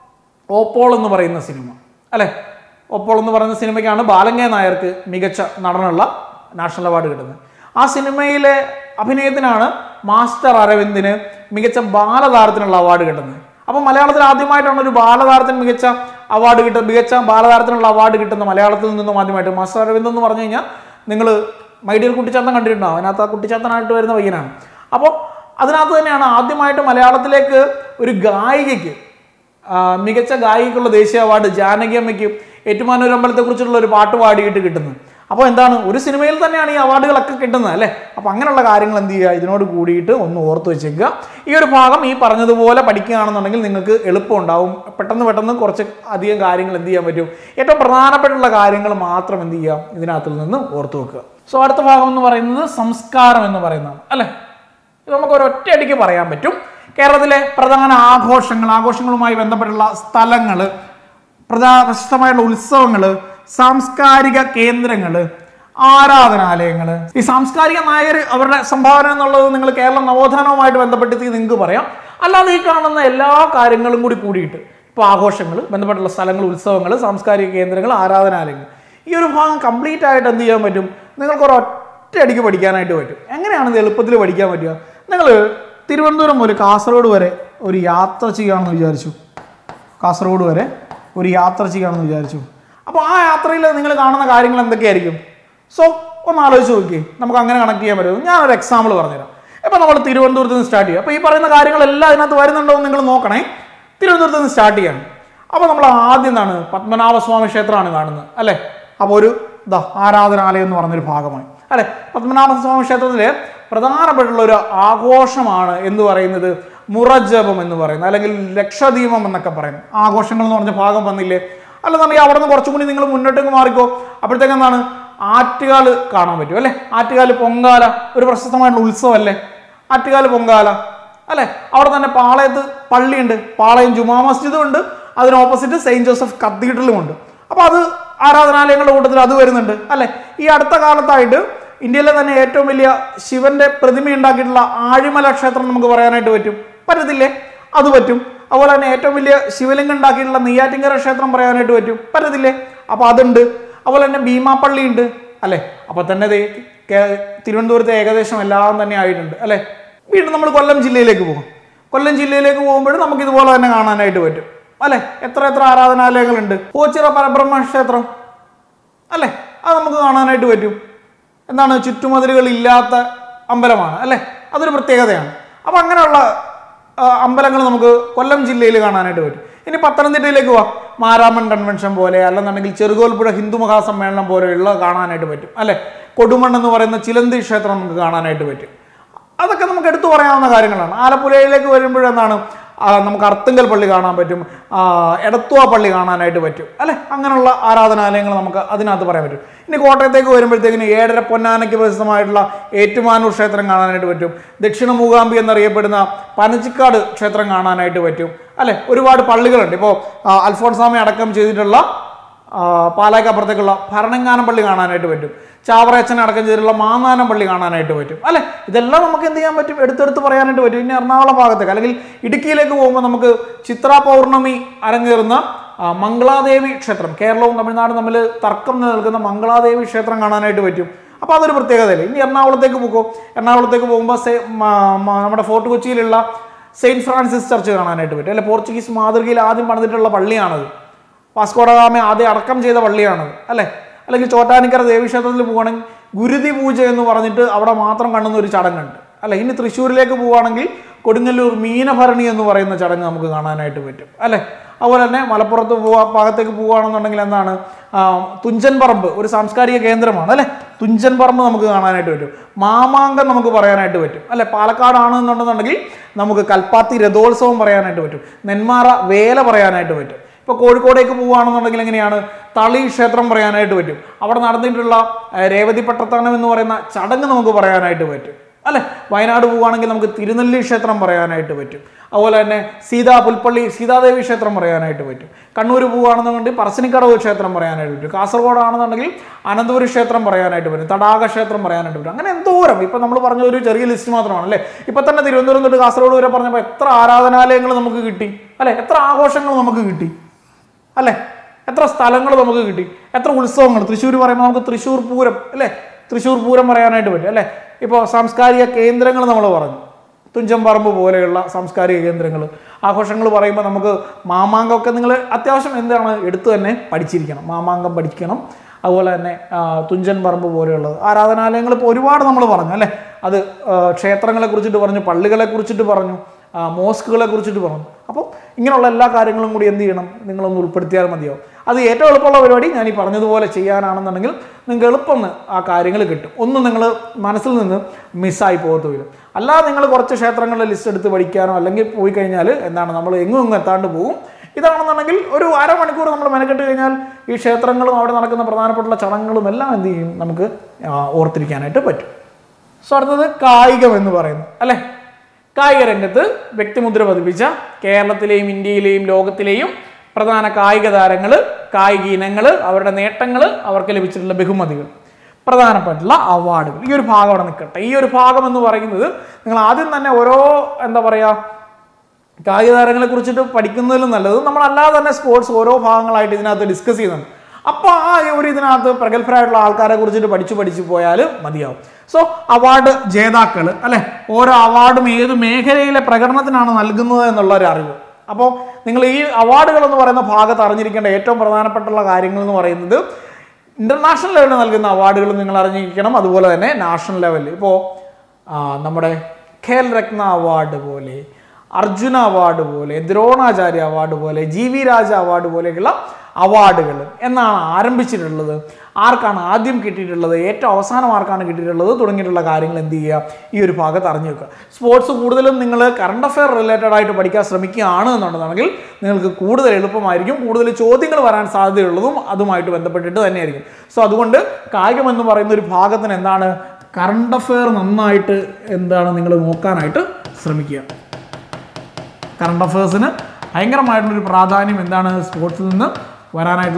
ഓപ്പോൾ എന്ന് പറയുന്ന സിനിമ അല്ലെ ഓപ്പോൾ എന്ന് പറയുന്ന സിനിമയ്ക്കാണ് ബാലങ്ങ നായർക്ക് മികച്ച നടനുള്ള നാഷണൽ അവാർഡ് കിട്ടുന്നത് ആ സിനിമയിലെ അഭിനയത്തിനാണ് മാസ്റ്റർ അരവിന്ദിന് മികച്ച ബാലതാരത്തിനുള്ള അവാർഡ് കിട്ടുന്നത് അപ്പോൾ മലയാളത്തിൽ ആദ്യമായിട്ടാണ് ഒരു ബാലതാരത്തിന് മികച്ച അവാർഡ് കിട്ടുന്നത് മികച്ച ബാലതാരത്തിനുള്ള അവാർഡ് കിട്ടുന്ന മലയാളത്തിൽ നിന്നും ആദ്യമായിട്ട് മാസ്റ്റർ അരവിന്ദ് എന്ന് പറഞ്ഞു കഴിഞ്ഞാൽ നിങ്ങൾ മൈഡിയർ കുട്ടിച്ചാത്തൻ കണ്ടിട്ടുണ്ടാവും അതിനകത്ത് ആ കുട്ടിച്ചാത്തനായിട്ട് വരുന്ന പയ്യനാണ് അപ്പോൾ അതിനകത്ത് തന്നെയാണ് ആദ്യമായിട്ട് മലയാളത്തിലേക്ക് ഒരു ഗായികയ്ക്ക് ആ, മികച്ച ഗായികയ്ക്കുള്ള ദേശീയ അവാർഡ് ജാനകി അമ്മയ്ക്ക് ഏറ്റുമാനൂർ അമ്പലത്തെ കുറിച്ചുള്ള ഒരു പാട്ട് പാടിയിട്ട് കിട്ടുന്നത് അപ്പോൾ എന്താണ് ഒരു സിനിമയിൽ തന്നെയാണ് ഈ അവാർഡുകളൊക്കെ കിട്ടുന്നത് അല്ലേ അപ്പോൾ അങ്ങനെയുള്ള കാര്യങ്ങൾ എന്ത് ചെയ്യുക ഇതിനോട് കൂടിയിട്ട് ഒന്ന് ഓർത്ത് വെച്ചേക്കുക ഈ ഒരു ഭാഗം ഈ പറഞ്ഞതുപോലെ പഠിക്കുകയാണെന്നുണ്ടെങ്കിൽ നിങ്ങൾക്ക് എളുപ്പം ഉണ്ടാവും പെട്ടെന്ന് പെട്ടെന്ന് കുറച്ച് അധികം കാര്യങ്ങൾ എന്ത് ചെയ്യാൻ പറ്റും ഏറ്റവും പ്രധാനപ്പെട്ടുള്ള കാര്യങ്ങൾ മാത്രം എന്ത് ചെയ്യാം ഇതിനകത്തിൽ നിന്ന് ഓർത്ത് വെക്കുക സോ അടുത്ത ഭാഗം എന്ന് പറയുന്നത് സംസ്കാരം എന്ന് പറയുന്നതാണ് അല്ലേ ഇത് നമുക്ക് ഒരൊറ്റയടിക്ക് പറയാൻ പറ്റും കേരളത്തിലെ പ്രധാന ആഘോഷങ്ങൾ ആഘോഷങ്ങളുമായി ബന്ധപ്പെട്ടുള്ള സ്ഥലങ്ങൾ പ്രധാന പ്രശസ്തമായിട്ടുള്ള ഉത്സവങ്ങൾ സാംസ്കാരിക കേന്ദ്രങ്ങൾ ആരാധനാലയങ്ങൾ ഈ സാംസ്കാരിക നായർ അവരുടെ സംഭാവന എന്നുള്ളത് നിങ്ങൾ കേരളം നവോത്ഥാനവുമായിട്ട് ബന്ധപ്പെടുത്തി നിങ്ങൾക്ക് പറയാം അല്ലാതെ ഈ കാണുന്ന എല്ലാ കാര്യങ്ങളും കൂടി കൂടിയിട്ട് ഇപ്പോൾ ആഘോഷങ്ങൾ ബന്ധപ്പെട്ടുള്ള സ്ഥലങ്ങൾ ഉത്സവങ്ങൾ സാംസ്കാരിക കേന്ദ്രങ്ങൾ ആരാധനാലയങ്ങൾ ഈ ഒരു ഭാഗം കംപ്ലീറ്റ് ആയിട്ട് എന്ത് ചെയ്യാൻ പറ്റും നിങ്ങൾക്ക് ഒരു ഒറ്റയടിക്ക് പഠിക്കാനായിട്ട് പറ്റും എങ്ങനെയാണ് ഇത് എളുപ്പത്തിൽ പഠിക്കാൻ പറ്റുക നിങ്ങൾ തിരുവനന്തപുരം മുതൽ കാസർഗോഡ് വരെ ഒരു യാത്ര ചെയ്യുകയാണെന്ന് വിചാരിച്ചു കാസർഗോഡ് വരെ ഒരു യാത്ര ചെയ്യുകയാണെന്ന് വിചാരിച്ചു അപ്പോൾ ആ യാത്രയിൽ നിങ്ങൾ കാണുന്ന കാര്യങ്ങൾ എന്തൊക്കെയായിരിക്കും സോ ഒന്ന് ആലോചിച്ച് നോക്കിയേ നമുക്ക് അങ്ങനെ കണക്ട് ചെയ്യാൻ പറ്റും ഞാനൊരു എക്സാമ്പിൾ പറഞ്ഞുതരാം ഇപ്പം നമ്മൾ തിരുവനന്തപുരത്ത് നിന്ന് സ്റ്റാർട്ട് ചെയ്യുക അപ്പോൾ ഈ പറയുന്ന കാര്യങ്ങളെല്ലാം അതിനകത്ത് വരുന്നുണ്ടോ എന്ന് നിങ്ങൾ നോക്കണേ തിരുവനന്തപുരത്ത് നിന്ന് സ്റ്റാർട്ട് ചെയ്യണം അപ്പോൾ നമ്മൾ ആദ്യം എന്താണ് പത്മനാഭസ്വാമി ക്ഷേത്രമാണ് കാണുന്നത് അല്ലേ അപ്പോൾ ഒരു ഇതാ ആരാധനാലയം എന്ന് പറഞ്ഞൊരു ഭാഗമായി അല്ലെ പത്മനാഭസ്വാമി ക്ഷേത്രത്തിലെ പ്രധാനപ്പെട്ടുള്ള ഒരു ആഘോഷമാണ് എന്ന് പറയുന്നത് മുറജപം എന്ന് പറയുന്നത് അല്ലെങ്കിൽ ലക്ഷദീപം എന്നൊക്കെ പറയുന്നത് ആഘോഷങ്ങൾ എന്ന് പറഞ്ഞ ഭാഗം വന്നില്ലേ അല്ലെന്നുണ്ടെങ്കിൽ അവിടെ നിന്ന് കുറച്ചും കൂടി നിങ്ങൾ മുന്നോട്ടേക്ക് മാറിക്കോ അപ്പോഴത്തേക്ക് എന്താണ് ആറ്റുകാല് കാണാൻ പറ്റും അല്ലേ ആറ്റുകാല് പൊങ്കാല ഒരു പ്രശസ്തമായിട്ടുള്ള ഉത്സവമല്ലേ ആറ്റുകാല് പൊങ്കാല അല്ലെ അവിടെ തന്നെ പാളയത്ത് പള്ളിയുണ്ട് പാളയം ജുമാ മസ്ജിദും ഉണ്ട് അതിന് ഓപ്പോസിറ്റ് സെയിന്റ് ജോസഫ് കത്തീഡ്രലും ഉണ്ട് അപ്പോൾ അത് ആരാധനാലയങ്ങളുടെ കൂട്ടത്തിൽ അത് വരുന്നുണ്ട് അല്ലെ ഈ അടുത്ത കാലത്തായിട്ട് ഇന്ത്യയിലെ തന്നെ ഏറ്റവും വലിയ ശിവന്റെ പ്രതിമ ഉണ്ടാക്കിയിട്ടുള്ള ആഴിമല ക്ഷേത്രം നമുക്ക് പറയാനായിട്ട് പറ്റും പറ്റത്തില്ലേ അത് പറ്റും അതുപോലെ തന്നെ ഏറ്റവും വലിയ ശിവലിംഗം ഉണ്ടാക്കിയിട്ടുള്ള നെയ്യാറ്റിങ്കര ക്ഷേത്രം പറയാനായിട്ട് പറ്റും പറ്റത്തില്ലേ അപ്പൊ അതുണ്ട് അതുപോലെ തന്നെ ഭീമാപ്പള്ളി ഉണ്ട് അല്ലെ അപ്പൊ തന്നെ ദേ കേ- തിരുവനന്തപുരത്ത് ഏകദേശം എല്ലാം തന്നെ ആയിട്ടുണ്ട് അല്ലെ വീണ്ടും നമ്മൾ കൊല്ലം ജില്ലയിലേക്ക് പോകും കൊല്ലം ജില്ലയിലേക്ക് പോകുമ്പോൾ നമുക്ക് ഇതുപോലെ തന്നെ കാണാനായിട്ട് പറ്റും അല്ലെ എത്ര എത്ര ആരാധനാലയങ്ങളുണ്ട് ഓച്ചിറ പരബ്രഹ്മ ക്ഷേത്രം അല്ലേ അത് നമുക്ക് കാണാനായിട്ട് പറ്റും എന്താണ് ചുറ്റുമതിലുകൾ ഇല്ലാത്ത അമ്പലമാണ് അല്ലേ അതൊരു പ്രത്യേകതയാണ് അപ്പം അങ്ങനെയുള്ള അമ്പലങ്ങൾ നമുക്ക് കൊല്ലം ജില്ലയിൽ കാണാനായിട്ട് പറ്റും ഇനി പത്തനംതിട്ടയിലേക്ക് പോവാം മാരാമൺ കൺവെൻഷൻ പോലെ അല്ലെന്നുണ്ടെങ്കിൽ ചെറുകോൽപ്പുഴ ഹിന്ദു മഹാസമ്മേളനം പോലെയുള്ള കാണാനായിട്ട് പറ്റും അല്ലെ കൊടുമൺ എന്ന് പറയുന്ന ചിലന്തി ക്ഷേത്രം നമുക്ക് കാണാനായിട്ട് പറ്റും അതൊക്കെ നമുക്ക് എടുത്തു പറയാവുന്ന കാര്യങ്ങളാണ് ആലപ്പുഴയിലേക്ക് വരുമ്പോഴെന്താണ് ആ, നമുക്ക് അർത്തുങ്കൽ പള്ളി കാണാൻ പറ്റും ആ, എടത്തുവ പള്ളി കാണാനായിട്ട് പറ്റും അല്ലെ അങ്ങനെയുള്ള ആരാധനാലയങ്ങൾ നമുക്ക് അതിനകത്ത് പറയാൻ പറ്റും ഇനി കോട്ടയത്തേക്ക് വരുമ്പോഴത്തേക്കിന് ഏഴര പൊന്നാനയ്ക്ക് പ്രസിദ്ധമായിട്ടുള്ള ഏറ്റുമാനൂർ ക്ഷേത്രം കാണാനായിട്ട് പറ്റും ദക്ഷിണ മൂകാംബി എന്നറിയപ്പെടുന്ന പനച്ചിക്കാട് ക്ഷേത്രം കാണാനായിട്ട് പറ്റും അല്ലെ ഒരുപാട് പള്ളികളുണ്ട് ഇപ്പോൾ അൽഫോൺസാമി അടക്കം ചെയ്തിട്ടുള്ള ആ, പാലായ്ക്കപ്പുറത്തേക്കുള്ള ഭരണങ്ങാനം പള്ളി കാണാനായിട്ട് പറ്റും ചാവറയച്ചൻ അടക്കം ചെയ്തിട്ടുള്ള മാന്നാനം പള്ളി കാണാനായിട്ട് പറ്റും അല്ലെ ഇതെല്ലാം നമുക്ക് എന്ത് ചെയ്യാൻ പറ്റും എടുത്തെടുത്ത് പറയാനായിട്ട് പറ്റും ഇനി എറണാകുളം ഭാഗത്തേക്ക് അല്ലെങ്കിൽ ഇടുക്കിയിലേക്ക് പോകുമ്പോൾ നമുക്ക് ചിത്ര പൗർണമി അരങ്ങേറുന്ന ആ, മംഗളാദേവി ക്ഷേത്രം കേരളവും തമിഴ്നാടും തമ്മിൽ തർക്കം നിലനിൽക്കുന്ന മംഗളാദേവി ക്ഷേത്രം കാണാനായിട്ട് പറ്റും അപ്പോൾ അതൊരു പ്രത്യേകതയല്ലേ ഇനി എറണാകുളത്തേക്ക് പോകും എറണാകുളത്തേക്ക് പോകുമ്പോൾ സെ- മ- മ- നമ്മുടെ ഫോർട്ട് കൊച്ചിയിലുള്ള സെയിൻറ്റ് ഫ്രാൻസിസ് ചർച്ച് കാണാനായിട്ട് പറ്റും അല്ലെ പോർച്ചുഗീസ് മാതൃകയിൽ ആദ്യം പണിതിട്ടുള്ള പള്ളിയാണത് വാസ്കോഡഗാമ ആദ്യം അടക്കം ചെയ്ത പള്ളിയാണ് അല്ലെ അല്ലെങ്കിൽ ചോറ്റാനിക്കര ദേവീക്ഷേത്രത്തിൽ പോവുകയാണെങ്കിൽ ഗുരുതി പൂജ എന്ന് പറഞ്ഞിട്ട് അവിടെ മാത്രം കാണുന്ന ഒരു ചടങ്ങുണ്ട് അല്ലെ ഇനി തൃശ്ശൂരിലേക്ക് പോവുകയാണെങ്കിൽ കൊടുങ്ങല്ലൂർ മീനഭരണി എന്ന് പറയുന്ന ചടങ്ങ് നമുക്ക് കാണാനായിട്ട് പറ്റും അല്ലെ അതുപോലെ തന്നെ മലപ്പുറത്ത് പോവാ ഭാഗത്തേക്ക് പോവുകയാണെന്നുണ്ടെങ്കിൽ എന്താണ് ആ, തുഞ്ചൻ പറമ്പ് ഒരു സാംസ്കാരിക കേന്ദ്രമാണ് അല്ലെ തുഞ്ചൻ പറമ്പ് നമുക്ക് കാണാനായിട്ട് പറ്റും മാമാങ്കം നമുക്ക് പറയാനായിട്ട് പറ്റും അല്ലെ പാലക്കാടാണെന്നുണ്ടെന്നുണ്ടെങ്കിൽ നമുക്ക് കൽപ്പാത്തി രഥോത്സവം പറയാനായിട്ട് പറ്റും നെന്മാറ വേല പറയാനായിട്ട് പറ്റും ഇപ്പോൾ കോഴിക്കോടേക്ക് പോവുകയാണെന്നുണ്ടെങ്കിൽ എങ്ങനെയാണ് തളി ക്ഷേത്രം പറയാനായിട്ട് പറ്റും അവിടെ നടന്നിട്ടുള്ള ഏഹ്, രേവതി പട്ടത്താനം എന്ന് പറയുന്ന ചടങ്ങ് നമുക്ക് പറയാനായിട്ട് പറ്റും അല്ലെ വയനാട് പോവുകയാണെങ്കിൽ നമുക്ക് തിരുനെല്ലി ക്ഷേത്രം പറയാനായിട്ട് പറ്റും അതുപോലെ തന്നെ സീതാ പുൽപ്പള്ളി സീതാദേവി ക്ഷേത്രം പറയാനായിട്ട് പറ്റും കണ്ണൂർ പോവുകയാണെന്നുണ്ടെങ്കിൽ പറശ്ശിനിക്കടവ് ക്ഷേത്രം പറയാനായിട്ട് പറ്റും കാസർഗോഡ് ആണെന്നുണ്ടെങ്കിൽ അനന്തപുരി ക്ഷേത്രം പറയാനായിട്ട് പറ്റും തടാക ക്ഷേത്രം പറയാനായിട്ട് പറ്റും അങ്ങനെ എന്തോരം ഇപ്പം നമ്മൾ പറഞ്ഞ ഒരു ചെറിയ ലിസ്റ്റ് മാത്രമാണ് അല്ലേ ഇപ്പം തന്നെ തിരുവനന്തപുരം തൊട്ട് കാസർഗോഡ് വരെ പറഞ്ഞപ്പോൾ എത്ര ആരാധനാലയങ്ങൾ നമുക്ക് കിട്ടി അല്ലെ എത്ര ആഘോഷങ്ങൾ നമുക്ക് കിട്ടി അല്ലേ എത്ര സ്ഥലങ്ങൾ നമുക്ക് കിട്ടി എത്ര ഉത്സവങ്ങൾ തൃശ്ശൂർ പറയുമ്പോൾ നമുക്ക് തൃശ്ശൂർ പൂരം അല്ലേ തൃശ്ശൂർ പൂരം പറയാനായിട്ട് പറ്റും അല്ലേ ഇപ്പോൾ സാംസ്കാരിക കേന്ദ്രങ്ങൾ നമ്മൾ പറഞ്ഞു തുഞ്ചൻപറമ്പ് പോലെയുള്ള സാംസ്കാരിക കേന്ദ്രങ്ങൾ ആഘോഷങ്ങൾ പറയുമ്പോൾ നമുക്ക് മാമാങ്കമൊക്കെ നിങ്ങൾ അത്യാവശ്യം എന്താണ് എടുത്തു തന്നെ പഠിച്ചിരിക്കണം മാമാങ്കം പഠിക്കണം അതുപോലെ തന്നെ ആ, തുഞ്ചൻ പറമ്പ് പോലെയുള്ളത് ആരാധനാലയങ്ങൾ ഇപ്പോൾ ഒരുപാട് നമ്മൾ പറഞ്ഞു അല്ലേ അത് ആ, ക്ഷേത്രങ്ങളെ കുറിച്ചിട്ട് പറഞ്ഞു പള്ളികളെ കുറിച്ചിട്ട് പറഞ്ഞു ആ, മോസ്കുകളെ കുറിച്ചിട്ട് പറഞ്ഞു അപ്പോൾ ഇങ്ങനെയുള്ള എല്ലാ കാര്യങ്ങളും കൂടി എന്ത് ചെയ്യണം നിങ്ങളൊന്ന് ഉൾപ്പെടുത്തിയാൽ മതിയാവും അത് ഏറ്റവും എളുപ്പമുള്ള പരിപാടി ഞാൻ ഈ പറഞ്ഞതുപോലെ ചെയ്യാനാണെന്നുണ്ടെങ്കിൽ നിങ്ങൾക്ക് എളുപ്പം ആ കാര്യങ്ങൾ കിട്ടും ഒന്നും നിങ്ങൾ മനസ്സിൽ നിന്ന് മിസ്സായി പോകത്തുമില്ല അല്ലാതെ നിങ്ങൾ കുറച്ച് ക്ഷേത്രങ്ങളുടെ ലിസ്റ്റ് എടുത്ത് പഠിക്കാനോ അല്ലെങ്കിൽ പോയി കഴിഞ്ഞാൽ എന്താണ് നമ്മൾ എങ്ങും എങ്ങും എത്താണ്ട് പോകും ഇതാണെന്നുണ്ടെങ്കിൽ ഒരു അരമണിക്കൂർ നമ്മൾ മെനക്കെട്ട് കഴിഞ്ഞാൽ ഈ ക്ഷേത്രങ്ങളും അവിടെ നടക്കുന്ന പ്രധാനപ്പെട്ട ചടങ്ങുകളും എല്ലാം എന്ത് ചെയ്യും നമുക്ക് ആ, ഓർത്തിരിക്കാനായിട്ട് പറ്റും സോ അടുത്തത് കായികം എന്ന് പറയുന്നു അല്ലേ കായിക രംഗത്ത് വ്യക്തിമുദ്ര പതിപ്പിച്ച കേരളത്തിലെയും ഇന്ത്യയിലെയും ലോകത്തിലെയും പ്രധാന കായിക താരങ്ങൾ കായിക ഇനങ്ങൾ അവരുടെ നേട്ടങ്ങൾ അവർക്ക് ലഭിച്ചിട്ടുള്ള ബഹുമതികൾ പ്രധാനപ്പെട്ടുള്ള അവാർഡുകൾ ഈ ഒരു ഭാഗം അവിടെ നിൽക്കട്ടെ ഈ ഒരു ഭാഗം എന്ന് പറയുന്നത് നിങ്ങൾ ആദ്യം തന്നെ ഓരോ എന്താ പറയുക കായിക താരങ്ങളെ കുറിച്ചിട്ട് പഠിക്കുന്നതിലും നല്ലത് നമ്മൾ അല്ലാതെ തന്നെ സ്പോർട്സ് ഓരോ ഭാഗങ്ങളായിട്ട് ഇതിനകത്ത് ഡിസ്കസ് ചെയ്യുന്നുണ്ട് അപ്പോൾ ആ ഒരു ഇതിനകത്ത് പ്രഗത്ഭരായിട്ടുള്ള ആൾക്കാരെ കുറിച്ചിട്ട് പഠിച്ചു പഠിച്ചു പോയാൽ മതിയാവും സോ അവാർഡ് ജേതാക്കൾ അല്ലെ ഓരോ അവാർഡും ഏത് മേഖലയിലെ പ്രകടനത്തിനാണ് നൽകുന്നത് എന്നുള്ള ഒരു അറിവ് അപ്പോൾ നിങ്ങൾ ഈ അവാർഡുകൾ എന്ന് പറയുന്ന ഭാഗത്ത് അറിഞ്ഞിരിക്കേണ്ട ഏറ്റവും പ്രധാനപ്പെട്ടുള്ള കാര്യങ്ങൾ എന്ന് പറയുന്നത് ഇന്റർനാഷണൽ ലെവലിൽ നൽകുന്ന അവാർഡുകൾ നിങ്ങൾ അറിഞ്ഞിരിക്കണം അതുപോലെ തന്നെ നാഷണൽ ലെവലിൽ ഇപ്പോൾ നമ്മുടെ ഖേൽ രത്ന അവാർഡ് പോലെ അർജുന അവാർഡ് പോലെ ദ്രോണാചാര്യ അവാർഡ് പോലെ ജി വി രാജ അവാർഡ് പോലെയുള്ള അവാർഡുകൾ എന്നാണ് ആരംഭിച്ചിട്ടുള്ളത് ആർക്കാണ് ആദ്യം കിട്ടിയിട്ടുള്ളത് ഏറ്റവും അവസാനം ആർക്കാണ് കിട്ടിയിട്ടുള്ളത് തുടങ്ങിയിട്ടുള്ള കാര്യങ്ങൾ എന്ത് ചെയ്യുക ഈ ഒരു ഭാഗത്ത് അറിഞ്ഞു വെക്കുക സ്പോർട്സ് കൂടുതലും നിങ്ങൾ കറണ്ട് അഫെയർ റിലേറ്റഡ് ആയിട്ട് പഠിക്കാൻ ശ്രമിക്കുകയാണ് എന്നുണ്ടെന്നുണ്ടെങ്കിൽ നിങ്ങൾക്ക് കൂടുതൽ എളുപ്പമായിരിക്കും കൂടുതൽ ചോദ്യങ്ങൾ വരാൻ സാധ്യതയുള്ളതും അതുമായിട്ട് ബന്ധപ്പെട്ടിട്ട് തന്നെയായിരിക്കും സോ അതുകൊണ്ട് കായികം എന്ന് പറയുന്ന ഒരു ഭാഗത്തിന് എന്താണ് കറണ്ട് അഫെയർ നന്നായിട്ട് എന്താണ് നിങ്ങൾ നോക്കാനായിട്ട് ശ്രമിക്കുക കറണ്ട് അഫയേഴ്സിന് ഭയങ്കരമായിട്ടുള്ളൊരു പ്രാധാന്യം എന്താണ് സ്പോർട്സിൽ നിന്ന് വരാനായിട്ടുള്ള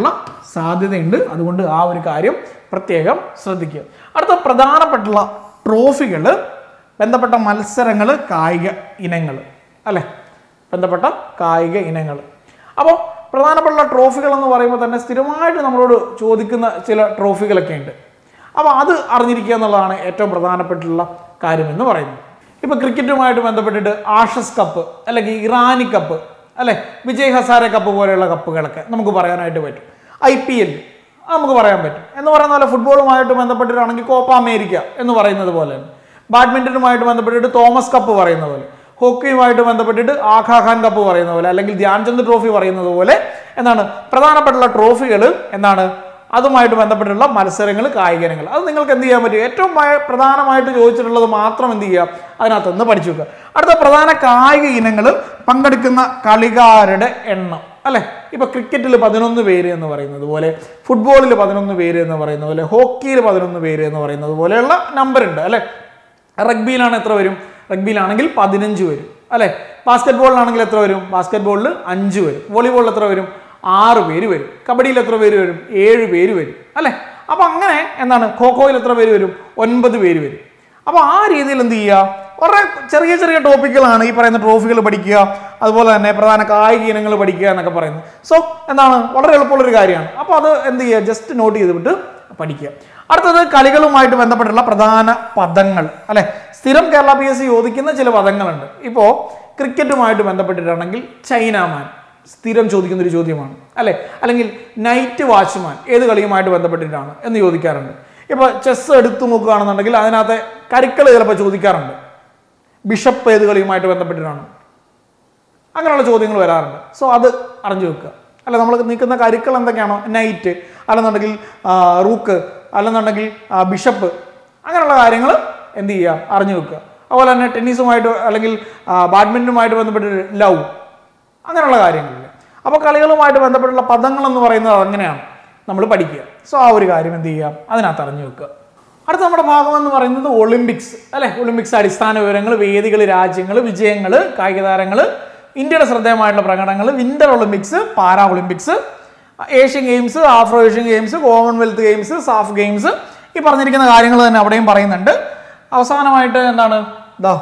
സാധ്യതയുണ്ട് അതുകൊണ്ട് ആ ഒരു കാര്യം പ്രത്യേകം ശ്രദ്ധിക്കുക അടുത്ത പ്രധാനപ്പെട്ടുള്ള ട്രോഫികൾ ബന്ധപ്പെട്ട മത്സരങ്ങൾ കായിക ഇനങ്ങൾ അല്ലേ ബന്ധപ്പെട്ട കായിക ഇനങ്ങൾ അപ്പോൾ പ്രധാനപ്പെട്ട ട്രോഫികൾ എന്ന് പറയുമ്പോൾ തന്നെ സ്ഥിരമായിട്ട് നമ്മളോട് ചോദിക്കുന്ന ചില ട്രോഫികളൊക്കെ ഉണ്ട് അപ്പോൾ അത് അറിഞ്ഞിരിക്കുക എന്നുള്ളതാണ് ഏറ്റവും പ്രധാനപ്പെട്ടുള്ള കാര്യമെന്ന് പറയുന്നത് ഇപ്പോൾ ക്രിക്കറ്റുമായിട്ട് ബന്ധപ്പെട്ടിട്ട് ആഷസ് കപ്പ് അല്ലെങ്കിൽ ഇറാനി കപ്പ് അല്ലെ വിജയ് ഹസാരെ കപ്പ് പോലെയുള്ള കപ്പുകളൊക്കെ നമുക്ക് പറയാനായിട്ട് പറ്റും ഐ പി എൽ നമുക്ക് പറയാൻ പറ്റും എന്ന് പറയുന്ന പോലെ ഫുട്ബോളുമായിട്ട് ബന്ധപ്പെട്ടിട്ടാണെങ്കിൽ കോപ്പ അമേരിക്ക എന്ന് പറയുന്നത് പോലെ തന്നെ ബാഡ്മിൻ്റനുമായിട്ട് ബന്ധപ്പെട്ടിട്ട് തോമസ് കപ്പ് പറയുന്ന പോലെ ഹോക്കിയുമായിട്ട് ബന്ധപ്പെട്ടിട്ട് ആഖാ ഖാൻ കപ്പ് പറയുന്ന പോലെ അല്ലെങ്കിൽ ധ്യാൻചന്ദ് ട്രോഫി പറയുന്നത് പോലെ എന്താണ് പ്രധാനപ്പെട്ടുള്ള ട്രോഫികൾ എന്താണ് അതുമായിട്ട് ബന്ധപ്പെട്ടുള്ള മത്സരങ്ങൾ കായിക ഇനങ്ങൾ അത് നിങ്ങൾക്ക് എന്ത് ചെയ്യാൻ പറ്റും ഏറ്റവും ഭയ- പ്രധാനമായിട്ട് ചോദിച്ചിട്ടുള്ളത് മാത്രം എന്ത് ചെയ്യുക അതിനകത്ത് നിന്ന് പഠിച്ചു വെക്കുക അടുത്ത പ്രധാന കായിക ഇനങ്ങൾ പങ്കെടുക്കുന്ന കളിക്കാരുടെ എണ്ണം അല്ലെ ഇപ്പൊ ക്രിക്കറ്റിൽ പതിനൊന്ന് പേര് എന്ന് പറയുന്നത് പോലെ ഫുട്ബോളിൽ പതിനൊന്ന് പേര് എന്ന് പറയുന്നത് പോലെ ഹോക്കിയിൽ പതിനൊന്ന് പേര് എന്ന് പറയുന്നത് പോലെയുള്ള നമ്പർ ഉണ്ട് അല്ലെ റഗ്ബിയിലാണ് എത്ര വരും റഗ്ബിയിലാണെങ്കിൽ പതിനഞ്ച് വരും അല്ലെ ബാസ്കറ്റ് ബോളിലാണെങ്കിൽ എത്ര വരും ബാസ്കറ്റ് ബോളിൽ അഞ്ച് വരും വോളിബോളിൽ എത്ര വരും ആറ് പേര് വരും കബഡിയിൽ എത്ര പേര് വരും ഏഴ് പേര് വരും അല്ലെ അപ്പൊ അങ്ങനെ എന്താണ് ഖോഖോയിൽ എത്ര പേര് വരും ഒൻപത് പേര് വരും അപ്പൊ ആ രീതിയിൽ എന്ത് ചെയ്യുക വളരെ ചെറിയ ചെറിയ ടോപ്പിക്കുകളാണ് ഈ പറയുന്ന ട്രോഫികൾ പഠിക്കുക അതുപോലെ തന്നെ പ്രധാന കായിക ഇനങ്ങൾ പഠിക്കുക എന്നൊക്കെ പറയുന്നത് സോ എന്താണ് വളരെ എളുപ്പമുള്ള ഒരു കാര്യമാണ് അപ്പോൾ അത് എന്ത് ചെയ്യുക ജസ്റ്റ് നോട്ട് ചെയ്തിട്ട് പഠിക്കുക അടുത്തത് കളികളുമായിട്ട് ബന്ധപ്പെട്ടുള്ള പ്രധാന പദങ്ങൾ അല്ലെ സ്ഥിരം കേരള പി എസ് സി ചോദിക്കുന്ന ചില പദങ്ങളുണ്ട് ഇപ്പോൾ ക്രിക്കറ്റുമായിട്ട് ബന്ധപ്പെട്ടിട്ടാണെങ്കിൽ ചൈനാമാൻ സ്ഥിരം ചോദിക്കുന്ന ഒരു ചോദ്യമാണ് അല്ലെ അല്ലെങ്കിൽ നൈറ്റ് വാച്ച്മാൻ ഏത് കളിയുമായിട്ട് ബന്ധപ്പെട്ടിട്ടാണ് എന്ന് ചോദിക്കാറുണ്ട് ഇപ്പോൾ ചെസ് എടുത്തു നോക്കുകയാണെന്നുണ്ടെങ്കിൽ അതിനകത്തെ കരുക്കൾ ചിലപ്പോൾ ചോദിക്കാറുണ്ട് ബിഷപ്പ് ഏത് കളിയുമായിട്ട് ബന്ധപ്പെട്ടിട്ടാണ് അങ്ങനെയുള്ള ചോദ്യങ്ങൾ വരാറുണ്ട് സോ അത് അറിഞ്ഞു വെക്കുക അല്ല നമ്മൾ നിൽക്കുന്ന കരുക്കൾ എന്തൊക്കെയാണോ നൈറ്റ് അല്ലെന്നുണ്ടെങ്കിൽ ആ, റൂക്ക് അല്ലെന്നുണ്ടെങ്കിൽ ആ, ബിഷപ്പ് അങ്ങനെയുള്ള കാര്യങ്ങൾ എന്ത് ചെയ്യുക അറിഞ്ഞു വെക്കുക അതുപോലെ തന്നെ ടെന്നീസുമായിട്ട് അല്ലെങ്കിൽ ആ, ബാഡ്മിൻ്റനുമായിട്ട് ബന്ധപ്പെട്ട് ലവ് അങ്ങനെയുള്ള കാര്യങ്ങളില്ല അപ്പോൾ കളികളുമായിട്ട് ബന്ധപ്പെട്ടുള്ള പദങ്ങൾ എന്ന് പറയുന്നത് അങ്ങനെയാണ് നമ്മൾ പഠിക്കുക സോ ആ ഒരു കാര്യം എന്ത് ചെയ്യുക അതിനകത്ത് അറിഞ്ഞു വെക്കുക അടുത്ത നമ്മുടെ ഭാഗം എന്ന് പറയുന്നത് ഒളിമ്പിക്സ് അല്ലെ ഒളിമ്പിക്സ് അടിസ്ഥാന വിവരങ്ങൾ വേദികൾ രാജ്യങ്ങൾ വിജയങ്ങൾ കായിക താരങ്ങൾ ഇന്ത്യയുടെ ശ്രദ്ധേയമായിട്ടുള്ള പ്രകടനങ്ങൾ Winter Olympics Para Olympics Asian Games Afro Asian Games Commonwealth Games SAF Games ഈ പറഞ്ഞിരിക്കുന്ന കാര്യങ്ങൾ തന്നെ അവിടെയും പറയുന്നുണ്ട് അവസാനമായിട്ട് എന്താണ് ഇതാ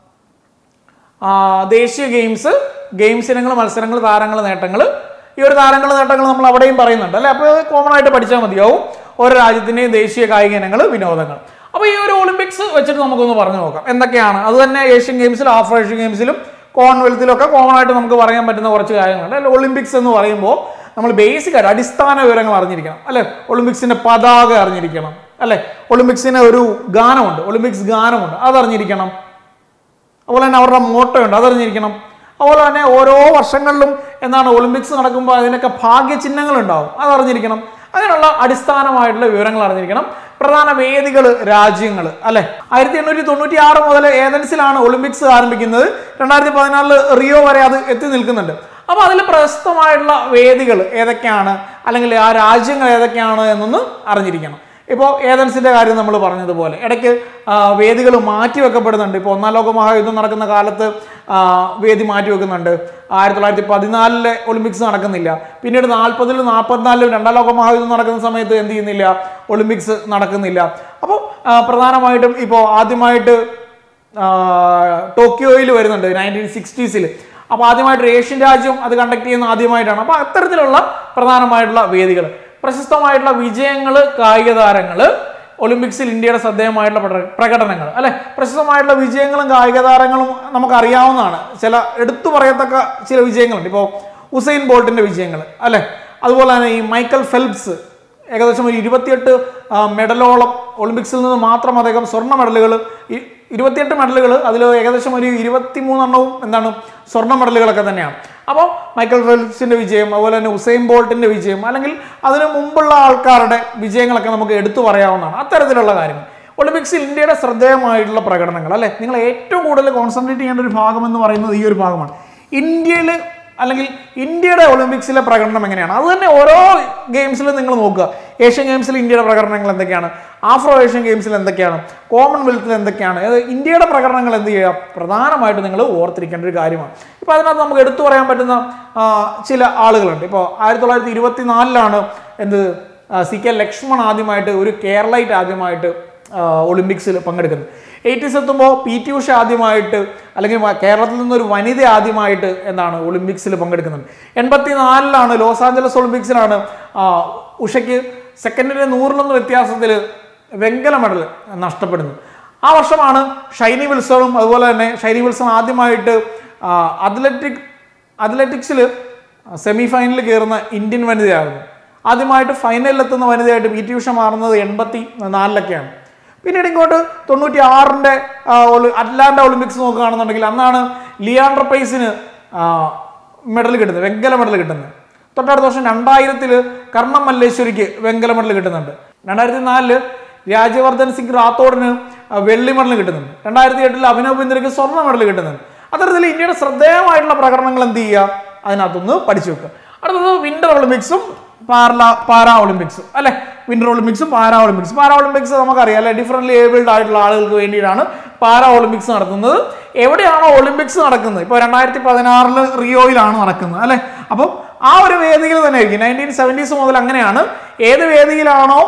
ആ, ദേശീയ ഗെയിംസ് ഗെയിംസ് ഇനങ്ങൾ മത്സരങ്ങൾ താരങ്ങൾ നേട്ടങ്ങൾ ഈ ഒരു താരങ്ങൾ നേട്ടങ്ങൾ നമ്മൾ അവിടെയും പറയുന്നുണ്ട് അല്ലെ അപ്പോൾ കോമൺ ആയിട്ട് പഠിച്ചാൽ മതിയാവും ഓരോ രാജ്യത്തിന്റെയും ദേശീയ കായിക ഇനങ്ങൾ വിനോദങ്ങൾ അപ്പോൾ ഈ ഒരു ഒളിമ്പിക്സ് വെച്ചിട്ട് നമുക്കൊന്ന് പറഞ്ഞു നോക്കാം എന്തൊക്കെയാണ് അത് തന്നെ ഏഷ്യൻ ഗെയിംസിലും ആഫ്രോ ഏഷ്യൻ ഗെയിംസിലും കോമൺവെൽത്തിലും ഒക്കെ കോമൺ ആയിട്ട് നമുക്ക് പറയാൻ പറ്റുന്ന കുറച്ച് കാര്യങ്ങളുണ്ട് അല്ലെ ഒളിമ്പിക്സ് എന്ന് പറയുമ്പോൾ നമ്മൾ ബേസിക് ആയിട്ട് അടിസ്ഥാന വിവരങ്ങൾ അറിഞ്ഞിരിക്കണം അല്ലെ ഒളിമ്പിക്സിന്റെ പതാക അറിഞ്ഞിരിക്കണം അല്ലെ ഒളിമ്പിക്സിന് ഒരു ഗാനമുണ്ട് ഒളിമ്പിക്സ് ഗാനമുണ്ട് അത് അറിഞ്ഞിരിക്കണം അതുപോലെ തന്നെ അവരുടെ മോട്ടോ ഉണ്ട് അതറിഞ്ഞിരിക്കണം അതുപോലെ തന്നെ ഓരോ വർഷങ്ങളിലും എന്താണ് ഒളിമ്പിക്സ് നടക്കുമ്പോൾ അതിനൊക്കെ ഭാഗ്യചിഹ്നങ്ങൾ ഉണ്ടാവും അതറിഞ്ഞിരിക്കണം അങ്ങനെയുള്ള അടിസ്ഥാനമായിട്ടുള്ള വിവരങ്ങൾ അറിഞ്ഞിരിക്കണം പ്രധാന വേദികൾ രാജ്യങ്ങൾ അല്ലെ ആയിരത്തി എണ്ണൂറ്റി തൊണ്ണൂറ്റി ആറ് മുതൽ ഏതൻസിലാണ് ഒളിമ്പിക്സ് ആരംഭിക്കുന്നത് രണ്ടായിരത്തി പതിനാലില് റിയോ വരെ അത് എത്തി നിൽക്കുന്നുണ്ട് അപ്പൊ അതിൽ പ്രശസ്തമായിട്ടുള്ള വേദികൾ ഏതൊക്കെയാണ് അല്ലെങ്കിൽ ആ രാജ്യങ്ങൾ ഏതൊക്കെയാണ് എന്നൊന്ന് അറിഞ്ഞിരിക്കണം ഇപ്പോൾ ഏതൻസിന്റെ കാര്യം നമ്മൾ പറഞ്ഞതുപോലെ ഇടയ്ക്ക് വേദികൾ മാറ്റി വെക്കപ്പെടുന്നുണ്ട് ഇപ്പോൾ ഒന്നാം ലോക മഹായുദ്ധം നടക്കുന്ന കാലത്ത് ആ, വേദി മാറ്റി വെക്കുന്നുണ്ട് ആയിരത്തി തൊള്ളായിരത്തി പതിനാലിലെ ഒളിമ്പിക്സ് നടക്കുന്നില്ല പിന്നീട് നാൽപ്പതിലും നാൽപ്പത്തിനാലിലും രണ്ടാം ലോക മഹായുദ്ധം നടക്കുന്ന സമയത്ത് എന്ത് ചെയ്യുന്നില്ല ഒളിമ്പിക്സ് നടക്കുന്നില്ല അപ്പോൾ പ്രധാനമായിട്ടും ഇപ്പോൾ ആദ്യമായിട്ട് ആ, ടോക്കിയോയിൽ വരുന്നുണ്ട് നയൻറ്റീൻ സിക്സ്റ്റീസിൽ അപ്പോൾ ആദ്യമായിട്ട് ഒരു ഏഷ്യൻ രാജ്യം അത് കണ്ടക്ട് ചെയ്യുന്ന ആദ്യമായിട്ടാണ് അപ്പോൾ അത്തരത്തിലുള്ള പ്രധാനമായിട്ടുള്ള വേദികൾ പ്രശസ്തമായിട്ടുള്ള വിജയങ്ങൾ കായിക താരങ്ങൾ ഒളിമ്പിക്സിൽ ഇന്ത്യയുടെ ശ്രദ്ധേയമായിട്ടുള്ള പ്രക- പ്രകടനങ്ങൾ അല്ലെ പ്രശസ്തമായിട്ടുള്ള വിജയങ്ങളും കായിക താരങ്ങളും നമുക്ക് അറിയാവുന്നതാണ് ചില എടുത്തു പറയത്തക്ക ചില വിജയങ്ങളുണ്ട് ഇപ്പോൾ ഉസൈൻ ബോൾട്ടിന്റെ വിജയങ്ങൾ അല്ലെ അതുപോലെ തന്നെ ഈ മൈക്കൽ ഫെൽപ്സ് ഏകദേശം ഒരു ഇരുപത്തിയെട്ട് ആ, മെഡലോളം ഒളിമ്പിക്സിൽ നിന്ന് മാത്രം അദ്ദേഹം സ്വർണ്ണ മെഡലുകൾ ഇരുപത്തിയെട്ട് മെഡലുകൾ അതിൽ ഏകദേശം ഒരു ഇരുപത്തി മൂന്നെണ്ണവും എന്താണ് സ്വർണ്ണ മെഡലുകളൊക്കെ തന്നെയാണ് അപ്പോൾ മൈക്കൽ ഫെൽപ്സിന്റെ വിജയം അതുപോലെ തന്നെ ഉസൈൻ ബോൾട്ടിന്റെ വിജയം അല്ലെങ്കിൽ അതിന് മുമ്പുള്ള ആൾക്കാരുടെ വിജയങ്ങളൊക്കെ നമുക്ക് എടുത്തു പറയാവുന്നതാണ് അത്തരത്തിലുള്ള കാര്യങ്ങൾ ഒളിമ്പിക്സിൽ ഇന്ത്യയുടെ ശ്രദ്ധേയമായിട്ടുള്ള പ്രകടനങ്ങൾ അല്ലെ നിങ്ങൾ ഏറ്റവും കൂടുതൽ കോൺസെൻട്രേറ്റ് ചെയ്യേണ്ട ഒരു ഭാഗം എന്ന് പറയുന്നത് ഈ ഒരു ഭാഗമാണ് ഇന്ത്യയിൽ അല്ലെങ്കിൽ ഇന്ത്യയുടെ ഒളിമ്പിക്സിലെ പ്രകടനം എങ്ങനെയാണ് അത് തന്നെ ഓരോ ഗെയിംസിലും നിങ്ങൾ നോക്കുക ഏഷ്യൻ ഗെയിംസിൽ ഇന്ത്യയുടെ പ്രകടനങ്ങൾ എന്തൊക്കെയാണ് ആഫ്രോ ഏഷ്യൻ ഗെയിംസിൽ എന്തൊക്കെയാണ് കോമൺവെൽത്തിൽ എന്തൊക്കെയാണ് അത് ഇന്ത്യയുടെ പ്രകടനങ്ങൾ എന്ത് ചെയ്യുക പ്രധാനമായിട്ട് നിങ്ങൾ ഓർത്തിരിക്കേണ്ട ഒരു കാര്യമാണ് ഇപ്പോൾ അതിനകത്ത് നമുക്ക് എടുത്തു പറയാൻ പറ്റുന്ന ആ, ചില ആളുകളുണ്ട് ഇപ്പോൾ ആയിരത്തി തൊള്ളായിരത്തി ഇരുപത്തി നാലിലാണ് എന്ത് ആ, സി കെ ലക്ഷ്മൺ ആദ്യമായിട്ട് ഒരു കേരളൈറ്റ് ആദ്യമായിട്ട് ആ, ഒളിമ്പിക്സിൽ പങ്കെടുക്കുന്നത് എയ്റ്റീസ് എത്തുമ്പോൾ പി ടി ഉഷ ആദ്യമായിട്ട് അല്ലെങ്കിൽ വ- കേരളത്തിൽ നിന്നൊരു വനിത ആദ്യമായിട്ട് എന്താണ് ഒളിമ്പിക്സിൽ പങ്കെടുക്കുന്നത് എൺപത്തി നാലിലാണ് ലോസ് ആഞ്ചലസ് ഒളിമ്പിക്സിലാണ് ആ, ഉഷയ്ക്ക് സെക്കൻഡിന് നൂറിലൊന്ന് വ്യത്യാസത്തിൽ വെങ്കല മെഡൽ നഷ്ടപ്പെടുന്നത് ആ വർഷമാണ് ഷൈനി വിൽസണും അതുപോലെ തന്നെ ഷൈനി വിൽസൺ ആദ്യമായിട്ട് അത്ലറ്റിക് അത്ലറ്റിക്സിൽ സെമി ഫൈനലിൽ കയറുന്ന ഇന്ത്യൻ വനിതയായിരുന്നു ആദ്യമായിട്ട് ഫൈനലിൽ എത്തുന്ന വനിതയായിട്ട് പി ടി ഉഷ മാറുന്നത് എൺപത്തി നാലിലൊക്കെയാണ് പിന്നീട് ഇങ്ങോട്ട് തൊണ്ണൂറ്റി ആറിൻ്റെ അറ്റ്ലാന്റ ഒളിമ്പിക്സ് നോക്കുകയാണെന്നുണ്ടെങ്കിൽ അന്നാണ് ലിയാൻഡർ പൈസിന് മെഡൽ കിട്ടുന്നത് വെങ്കല മെഡൽ കിട്ടുന്നത് തൊട്ടടുത്ത വർഷം രണ്ടായിരത്തിൽ കർണം മല്ലേശ്വരിക്ക് വെങ്കല മെഡൽ കിട്ടുന്നുണ്ട് രണ്ടായിരത്തി നാലില് രാജ്യവർദ്ധൻ സിംഗ് റാത്തോഡിന് ആ, വെള്ളി മെഡൽ കിട്ടുന്നുണ്ട് രണ്ടായിരത്തി എട്ടിൽ അഭിനവ് ബിന്ദർക്ക് സ്വർണ്ണ മെഡൽ കിട്ടുന്നുണ്ട് അത്തരത്തിൽ ഇന്ത്യയുടെ ശ്രദ്ധേയമായിട്ടുള്ള പ്രകടനങ്ങൾ എന്ത് ചെയ്യുക അതിനകത്തൊന്ന് പഠിച്ചു വെക്കുക അടുത്തത് വിന്റർ ഒളിമ്പിക്സും പാർല പാരാ ഒളിമ്പിക്സും അല്ലെ വിന്റർ ഒളിമ്പിക്സും പാരാ ഒളിമ്പിക്സ് പാരാ ഒളിമ്പിക്സ് നമുക്കറിയാം അല്ലെ ഡിഫറെന്റ് ഏബിൾഡ് ആയിട്ടുള്ള ആളുകൾക്ക് വേണ്ടിയിട്ടാണ് പാരാ ഒളിമ്പിക്സ് നടത്തുന്നത് എവിടെയാണോ ഒളിമ്പിക്സ് നടക്കുന്നത് ഇപ്പോൾ രണ്ടായിരത്തി പതിനാറില് റിയോയിലാണ് നടക്കുന്നത് അല്ലെ അപ്പോൾ ആ ഒരു വേദിയിൽ തന്നെ ആയിരിക്കും നയൻറ്റീൻ സെവൻറ്റീസ് മുതൽ അങ്ങനെയാണ് ഏത് വേദിയിലാണോ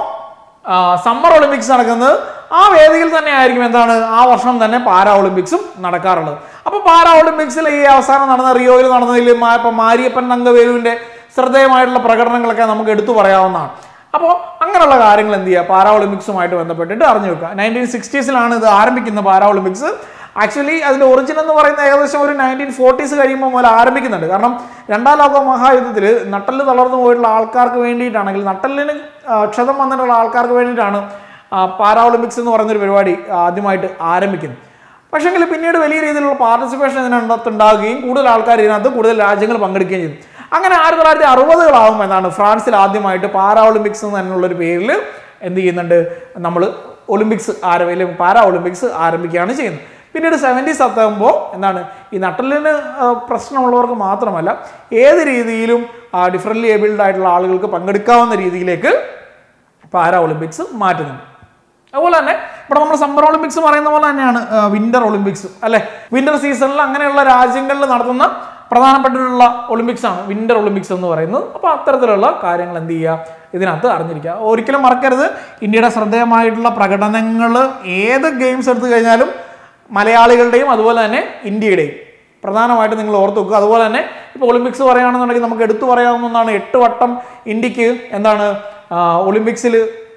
സമ്മർ ഒളിമ്പിക്സ് നടക്കുന്നത് ആ വേദിയിൽ തന്നെ ആയിരിക്കും എന്താണ് ആ വർഷം തന്നെ പാരാ ഒളിമ്പിക്സും നടക്കാറുള്ളത് അപ്പോൾ പാരാ ഒളിമ്പിക്സിൽ ഈ അവസാനം നടന്ന റിയോയിൽ നടന്നതിൽ മാ- ഇപ്പൊ മാരിയപ്പൻ നങ്കവേലുവിന്റെ ശ്രദ്ധേയമായിട്ടുള്ള പ്രകടനങ്ങളൊക്കെ നമുക്ക് എടുത്തു പറയാവുന്നതാണ് അപ്പോൾ അങ്ങനെയുള്ള കാര്യങ്ങൾ എന്ത് ചെയ്യുക പാരാ ഒളിമ്പിക്സുമായിട്ട് ബന്ധപ്പെട്ടിട്ട് അറിഞ്ഞു വെക്കുക നയൻറ്റീൻ സിക്സ്റ്റീസിലാണ് ഇത് ആരംഭിക്കുന്നത് പാരാ ഒളിമ്പിക്സ് ആക്ച്വലി അതിന്റെ ഒറിജിൻ എന്ന് പറയുന്നത് ഏകദേശം ഒരു നയൻറ്റീൻ ഫോർട്ടീസ് കഴിയുമ്പോൾ മുതൽ ആരംഭിക്കുന്നുണ്ട് കാരണം രണ്ടാം ലോക മഹായുദ്ധത്തിൽ നട്ടല് തളർന്നു പോയിട്ടുള്ള ആൾക്കാർക്ക് വേണ്ടിയിട്ടാണെങ്കിൽ നട്ടലിന് ആ, ക്ഷതം വന്നിട്ടുള്ള ആൾക്കാർക്ക് വേണ്ടിയിട്ടാണ് ആ, പാരാ ഒളിമ്പിക്സ് എന്ന് പറയുന്നൊരു പരിപാടി ആദ്യമായിട്ട് ആരംഭിക്കുന്നത് പക്ഷേങ്കിൽ പിന്നീട് വലിയ രീതിയിലുള്ള പാർട്ടിസിപ്പേഷൻ ഇതിനകത്ത് ഉണ്ടാകുകയും കൂടുതൽ ആൾക്കാർ ഇതിനകത്ത് കൂടുതൽ രാജ്യങ്ങൾ പങ്കെടുക്കുകയും ചെയ്തു അങ്ങനെ ആയിരത്തി തൊള്ളായിരത്തി അറുപതുകളാകും എന്നാണ് ഫ്രാൻസിൽ ആദ്യമായിട്ട് പാരാ ഒളിമ്പിക്സ് എന്നുള്ളൊരു പേരിൽ എന്ത് ചെയ്യുന്നുണ്ട് നമ്മൾ ഒളിമ്പിക്സ് ആരംഭിക്കും പാരാ ഒളിമ്പിക്സ് ആരംഭിക്കുകയാണ് ചെയ്യുന്നത് പിന്നീട് സെവൻറ്റീസ് എത്തുമ്പോൾ എന്താണ് ഈ നട്ടലിന് ആ, പ്രശ്നമുള്ളവർക്ക് മാത്രമല്ല ഏത് രീതിയിലും ഡിഫറൻ്റ്ലി ഏബിൾഡ് ആയിട്ടുള്ള ആളുകൾക്ക് പങ്കെടുക്കാവുന്ന രീതിയിലേക്ക് പാരാ ഒളിമ്പിക്സ് മാറ്റുന്നുണ്ട് അതുപോലെ തന്നെ ഇവിടെ നമ്മൾ സമ്മർ ഒളിമ്പിക്സ് പറയുന്ന പോലെ തന്നെയാണ് വിന്റർ ഒളിമ്പിക്സ് അല്ലെ വിന്റർ സീസണിൽ അങ്ങനെയുള്ള രാജ്യങ്ങളിൽ നടത്തുന്ന പ്രധാനപ്പെട്ടിട്ടുള്ള ഒളിമ്പിക്സ് ആണ് വിന്റർ ഒളിമ്പിക്സ് എന്ന് പറയുന്നത് അപ്പോൾ അത്തരത്തിലുള്ള കാര്യങ്ങൾ എന്ത് ചെയ്യുക ഇതിനകത്ത് അറിഞ്ഞിരിക്കുക ഒരിക്കലും മറക്കരുത് ഇന്ത്യയുടെ ശ്രദ്ധേയമായിട്ടുള്ള പ്രകടനങ്ങൾ ഏത് ഗെയിംസ് എടുത്തു കഴിഞ്ഞാലും മലയാളികളുടെയും അതുപോലെ തന്നെ ഇന്ത്യയുടെയും പ്രധാനമായിട്ട് നിങ്ങൾ ഓർത്ത് വെക്കുക അതുപോലെ തന്നെ ഇപ്പോൾ ഒളിമ്പിക്സ് പറയുകയാണെന്നുണ്ടെങ്കിൽ നമുക്ക് എടുത്തു പറയാവുന്ന ഒന്നാണ് എട്ട് വട്ടം ഇന്ത്യക്ക് എന്താണ് ഒളിമ്പിക്സിൽ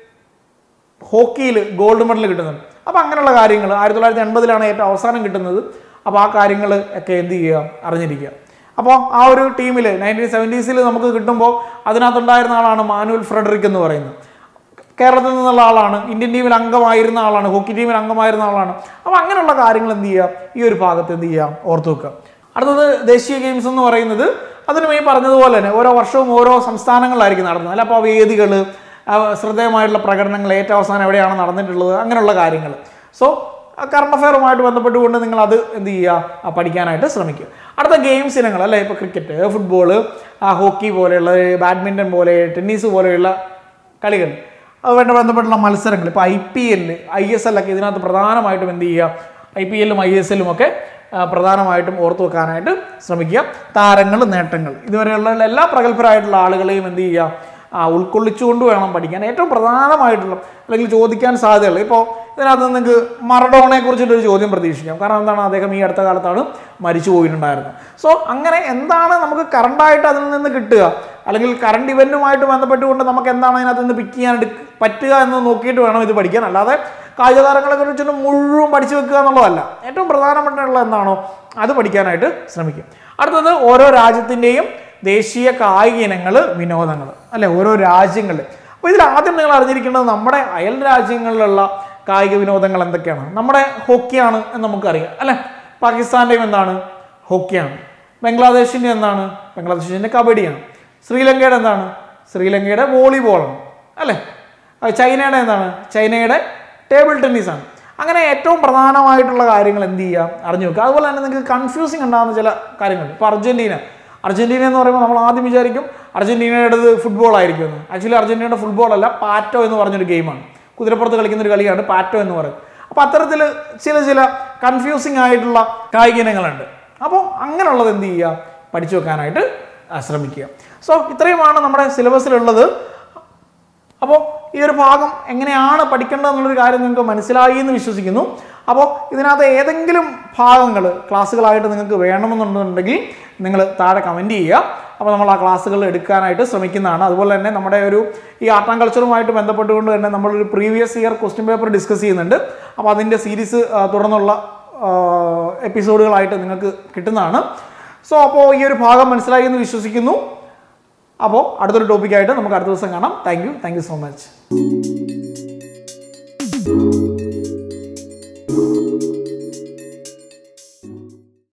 ഹോക്കിയിൽ ഗോൾഡ് മെഡൽ കിട്ടുന്നുണ്ട് അപ്പോൾ അങ്ങനെയുള്ള കാര്യങ്ങൾ ആയിരത്തി തൊള്ളായിരത്തി എൺപതിലാണ് ഏറ്റവും അവസാനം കിട്ടുന്നത് അപ്പോൾ ആ കാര്യങ്ങൾ ഒക്കെ എന്ത് ചെയ്യുക അറിഞ്ഞിരിക്കുക അപ്പോൾ ആ ഒരു ടീമിൽ നയൻറ്റീൻ സെവൻറ്റീസിൽ നമുക്ക് കിട്ടുമ്പോൾ അതിനകത്തുണ്ടായിരുന്ന ആളാണ് മാനുവൽ ഫ്രെഡറിക് എന്ന് പറയുന്നത് കേരളത്തിൽ നിന്നുള്ള ആളാണ് ഇന്ത്യൻ ടീമിൽ അംഗമായിരുന്ന ആളാണ് ഹോക്കി ടീമിൽ അംഗമായിരുന്ന ആളാണ് അപ്പോൾ അങ്ങനെയുള്ള കാര്യങ്ങൾ എന്ത് ചെയ്യുക ഈ ഒരു ഭാഗത്ത് എന്ത് ചെയ്യുക ഓർത്ത് വെക്കുക അടുത്തത് ദേശീയ ഗെയിംസ് എന്ന് പറയുന്നത് അതിനും ഈ പറഞ്ഞതുപോലെ തന്നെ ഓരോ വർഷവും ഓരോ സംസ്ഥാനങ്ങളിലായിരിക്കും നടന്നത് അല്ല അപ്പോൾ ആ വേദികൾ ശ്രദ്ധേയമായിട്ടുള്ള പ്രകടനങ്ങൾ ഏറ്റവും അവസാനം എവിടെയാണ് നടന്നിട്ടുള്ളത് അങ്ങനെയുള്ള കാര്യങ്ങൾ സോ കറണ്ട് അഫെയറുമായിട്ട് ബന്ധപ്പെട്ടുകൊണ്ട് നിങ്ങൾ അത് എന്ത് ചെയ്യുക ആ, പഠിക്കാനായിട്ട് ശ്രമിക്കുക അടുത്ത ഗെയിംസ് ഇനങ്ങൾ അല്ലേ ഇപ്പോൾ ക്രിക്കറ്റ് ഫുട്ബോള് ഹോക്കി പോലെയുള്ള ബാഡ്മിൻ്റൺ പോലെ ടെന്നീസ് പോലെയുള്ള കളികൾ അതുമായിട്ട് ബന്ധപ്പെട്ടുള്ള മത്സരങ്ങൾ ഇപ്പോൾ ഐ പി എല്ലിൽ ഐ എസ് എൽ ഒക്കെ ഇതിനകത്ത് പ്രധാനമായിട്ടും എന്ത് ചെയ്യുക ഐ പി എല്ലും ഐ എസ് എല്ലും ഒക്കെ ആ, പ്രധാനമായിട്ടും ഓർത്തു വെക്കാനായിട്ട് ശ്രമിക്കുക താരങ്ങൾ നേട്ടങ്ങൾ ഇതുവരെയുള്ള എല്ലാ പ്രഗത്ഭരായിട്ടുള്ള ആളുകളെയും എന്ത് ചെയ്യുക ആ, ഉൾക്കൊള്ളിച്ചുകൊണ്ട് വേണം പഠിക്കാൻ ഏറ്റവും പ്രധാനമായിട്ടുള്ള അല്ലെങ്കിൽ ചോദിക്കാൻ സാധ്യതയുള്ളത് ഇപ്പോൾ ഇതിനകത്ത് നിങ്ങൾക്ക് മറഡോണയെ കുറിച്ചിട്ടൊരു ചോദ്യം പ്രതീക്ഷിക്കാം കാരണം എന്താണ് അദ്ദേഹം ഈ അടുത്ത കാലത്താണ് മരിച്ചു പോയിട്ടുണ്ടായിരുന്നത് സോ അങ്ങനെ എന്താണ് നമുക്ക് കറണ്ടായിട്ട് അതിൽ നിന്ന് കിട്ടുക അല്ലെങ്കിൽ കറണ്ട് ഇവന്റുമായിട്ട് ബന്ധപ്പെട്ടുകൊണ്ട് നമുക്ക് എന്താണ് അതിനകത്ത് നിന്ന് പിക്ക് ചെയ്യാൻ എടുക്ക- പറ്റുക എന്ന് നോക്കിയിട്ട് വേണം ഇത് പഠിക്കാൻ അല്ലാതെ കായിക താരങ്ങളെ കുറിച്ചിട്ട് മുഴുവൻ പഠിച്ചു വെക്കുക എന്നുള്ളതല്ല ഏറ്റവും പ്രധാനപ്പെട്ടുള്ള എന്താണോ അത് പഠിക്കാനായിട്ട് ശ്രമിക്കും അടുത്തത് ഓരോ രാജ്യത്തിൻ്റെയും ദേശീയ കായിക ഇനങ്ങൾ വിനോദങ്ങൾ അല്ലെ ഓരോ രാജ്യങ്ങൾ അപ്പോൾ ഇതിൽ ആദ്യം നിങ്ങൾ അറിഞ്ഞിരിക്കേണ്ടത് നമ്മുടെ അയൽ രാജ്യങ്ങളിലുള്ള കായിക വിനോദങ്ങൾ എന്തൊക്കെയാണ് നമ്മുടെ ഹോക്കിയാണ് എന്ന് നമുക്കറിയാം അല്ലെ പാകിസ്ഥാൻ്റെയും എന്താണ് ഹോക്കിയാണ് ബംഗ്ലാദേശിൻ്റെ എന്താണ് ബംഗ്ലാദേശിൻ്റെ കബഡിയാണ് ശ്രീലങ്കയുടെ എന്താണ് ശ്രീലങ്കയുടെ വോളിബോളാണ് അല്ലേ ആ, ചൈനയുടെ എന്താണ് ചൈനയുടെ ടേബിൾ ടെന്നീസാണ് അങ്ങനെ ഏറ്റവും പ്രധാനമായിട്ടുള്ള കാര്യങ്ങൾ എന്ത് ചെയ്യുക അറിഞ്ഞു വെക്കുക അതുപോലെ തന്നെ നിങ്ങൾക്ക് കൺഫ്യൂസിങ് ഉണ്ടാകുന്ന ചില കാര്യങ്ങളുണ്ട് ഇപ്പോൾ അർജന്റീന അർജന്റീന എന്ന് പറയുമ്പോൾ നമ്മൾ ആദ്യം വിചാരിക്കും അർജന്റീനയുടേത് ഫുട്ബോൾ ആയിരിക്കും എന്ന് ആക്ച്വലി അർജന്റീനയുടെ ഫുട്ബോൾ അല്ല പാറ്റോ എന്ന് പറഞ്ഞൊരു ഗെയിമാണ് കുതിരപ്പുറത്ത് കളിക്കുന്ന ഒരു കളിയാണ് പാറ്റോ എന്ന് പറയും അപ്പോൾ അത്തരത്തിൽ ചില ചില കൺഫ്യൂസിങ് ആയിട്ടുള്ള കായിക ഇനങ്ങളുണ്ട് അപ്പോൾ അങ്ങനെയുള്ളത് എന്ത് ചെയ്യുക പഠിച്ചു വെക്കാനായിട്ട് ആ, ശ്രമിക്കുക സോ ഇത്രയുമാണ് നമ്മുടെ സിലബസിലുള്ളത് അപ്പോൾ ഈ ഒരു ഭാഗം എങ്ങനെയാണ് പഠിക്കേണ്ടത് എന്നുള്ളൊരു കാര്യം നിങ്ങൾക്ക് മനസ്സിലായി എന്ന് വിശ്വസിക്കുന്നു അപ്പോൾ ഇതിനകത്ത് ഏതെങ്കിലും ഭാഗങ്ങൾ ക്ലാസ്സുകളായിട്ട് നിങ്ങൾക്ക് വേണമെന്നുണ്ടെന്നുണ്ടെങ്കിൽ നിങ്ങൾ താഴെ കമൻറ്റ് ചെയ്യുക അപ്പോൾ നമ്മൾ ആ ക്ലാസ്സുകൾ എടുക്കാനായിട്ട് ശ്രമിക്കുന്നതാണ് അതുപോലെ തന്നെ നമ്മുടെ ഒരു ഈ ആർട്ട് ആൻഡ് കൾച്ചറുമായിട്ട് ബന്ധപ്പെട്ടുകൊണ്ട് തന്നെ നമ്മളൊരു previous year question paper discuss ചെയ്യുന്നുണ്ട് അപ്പോൾ അതിൻ്റെ സീരീസ് തുടർന്നുള്ള എപ്പിസോഡുകളായിട്ട് നിങ്ങൾക്ക് കിട്ടുന്നതാണ് സോ അപ്പോൾ ഈ ഒരു ഭാഗം മനസ്സിലായി എന്ന് വിശ്വസിക്കുന്നു അപ്പോൾ അടുത്തൊരു ടോപ്പിക്കായിട്ട് നമുക്ക് അടുത്ത ദിവസം കാണാം thank you thank you so much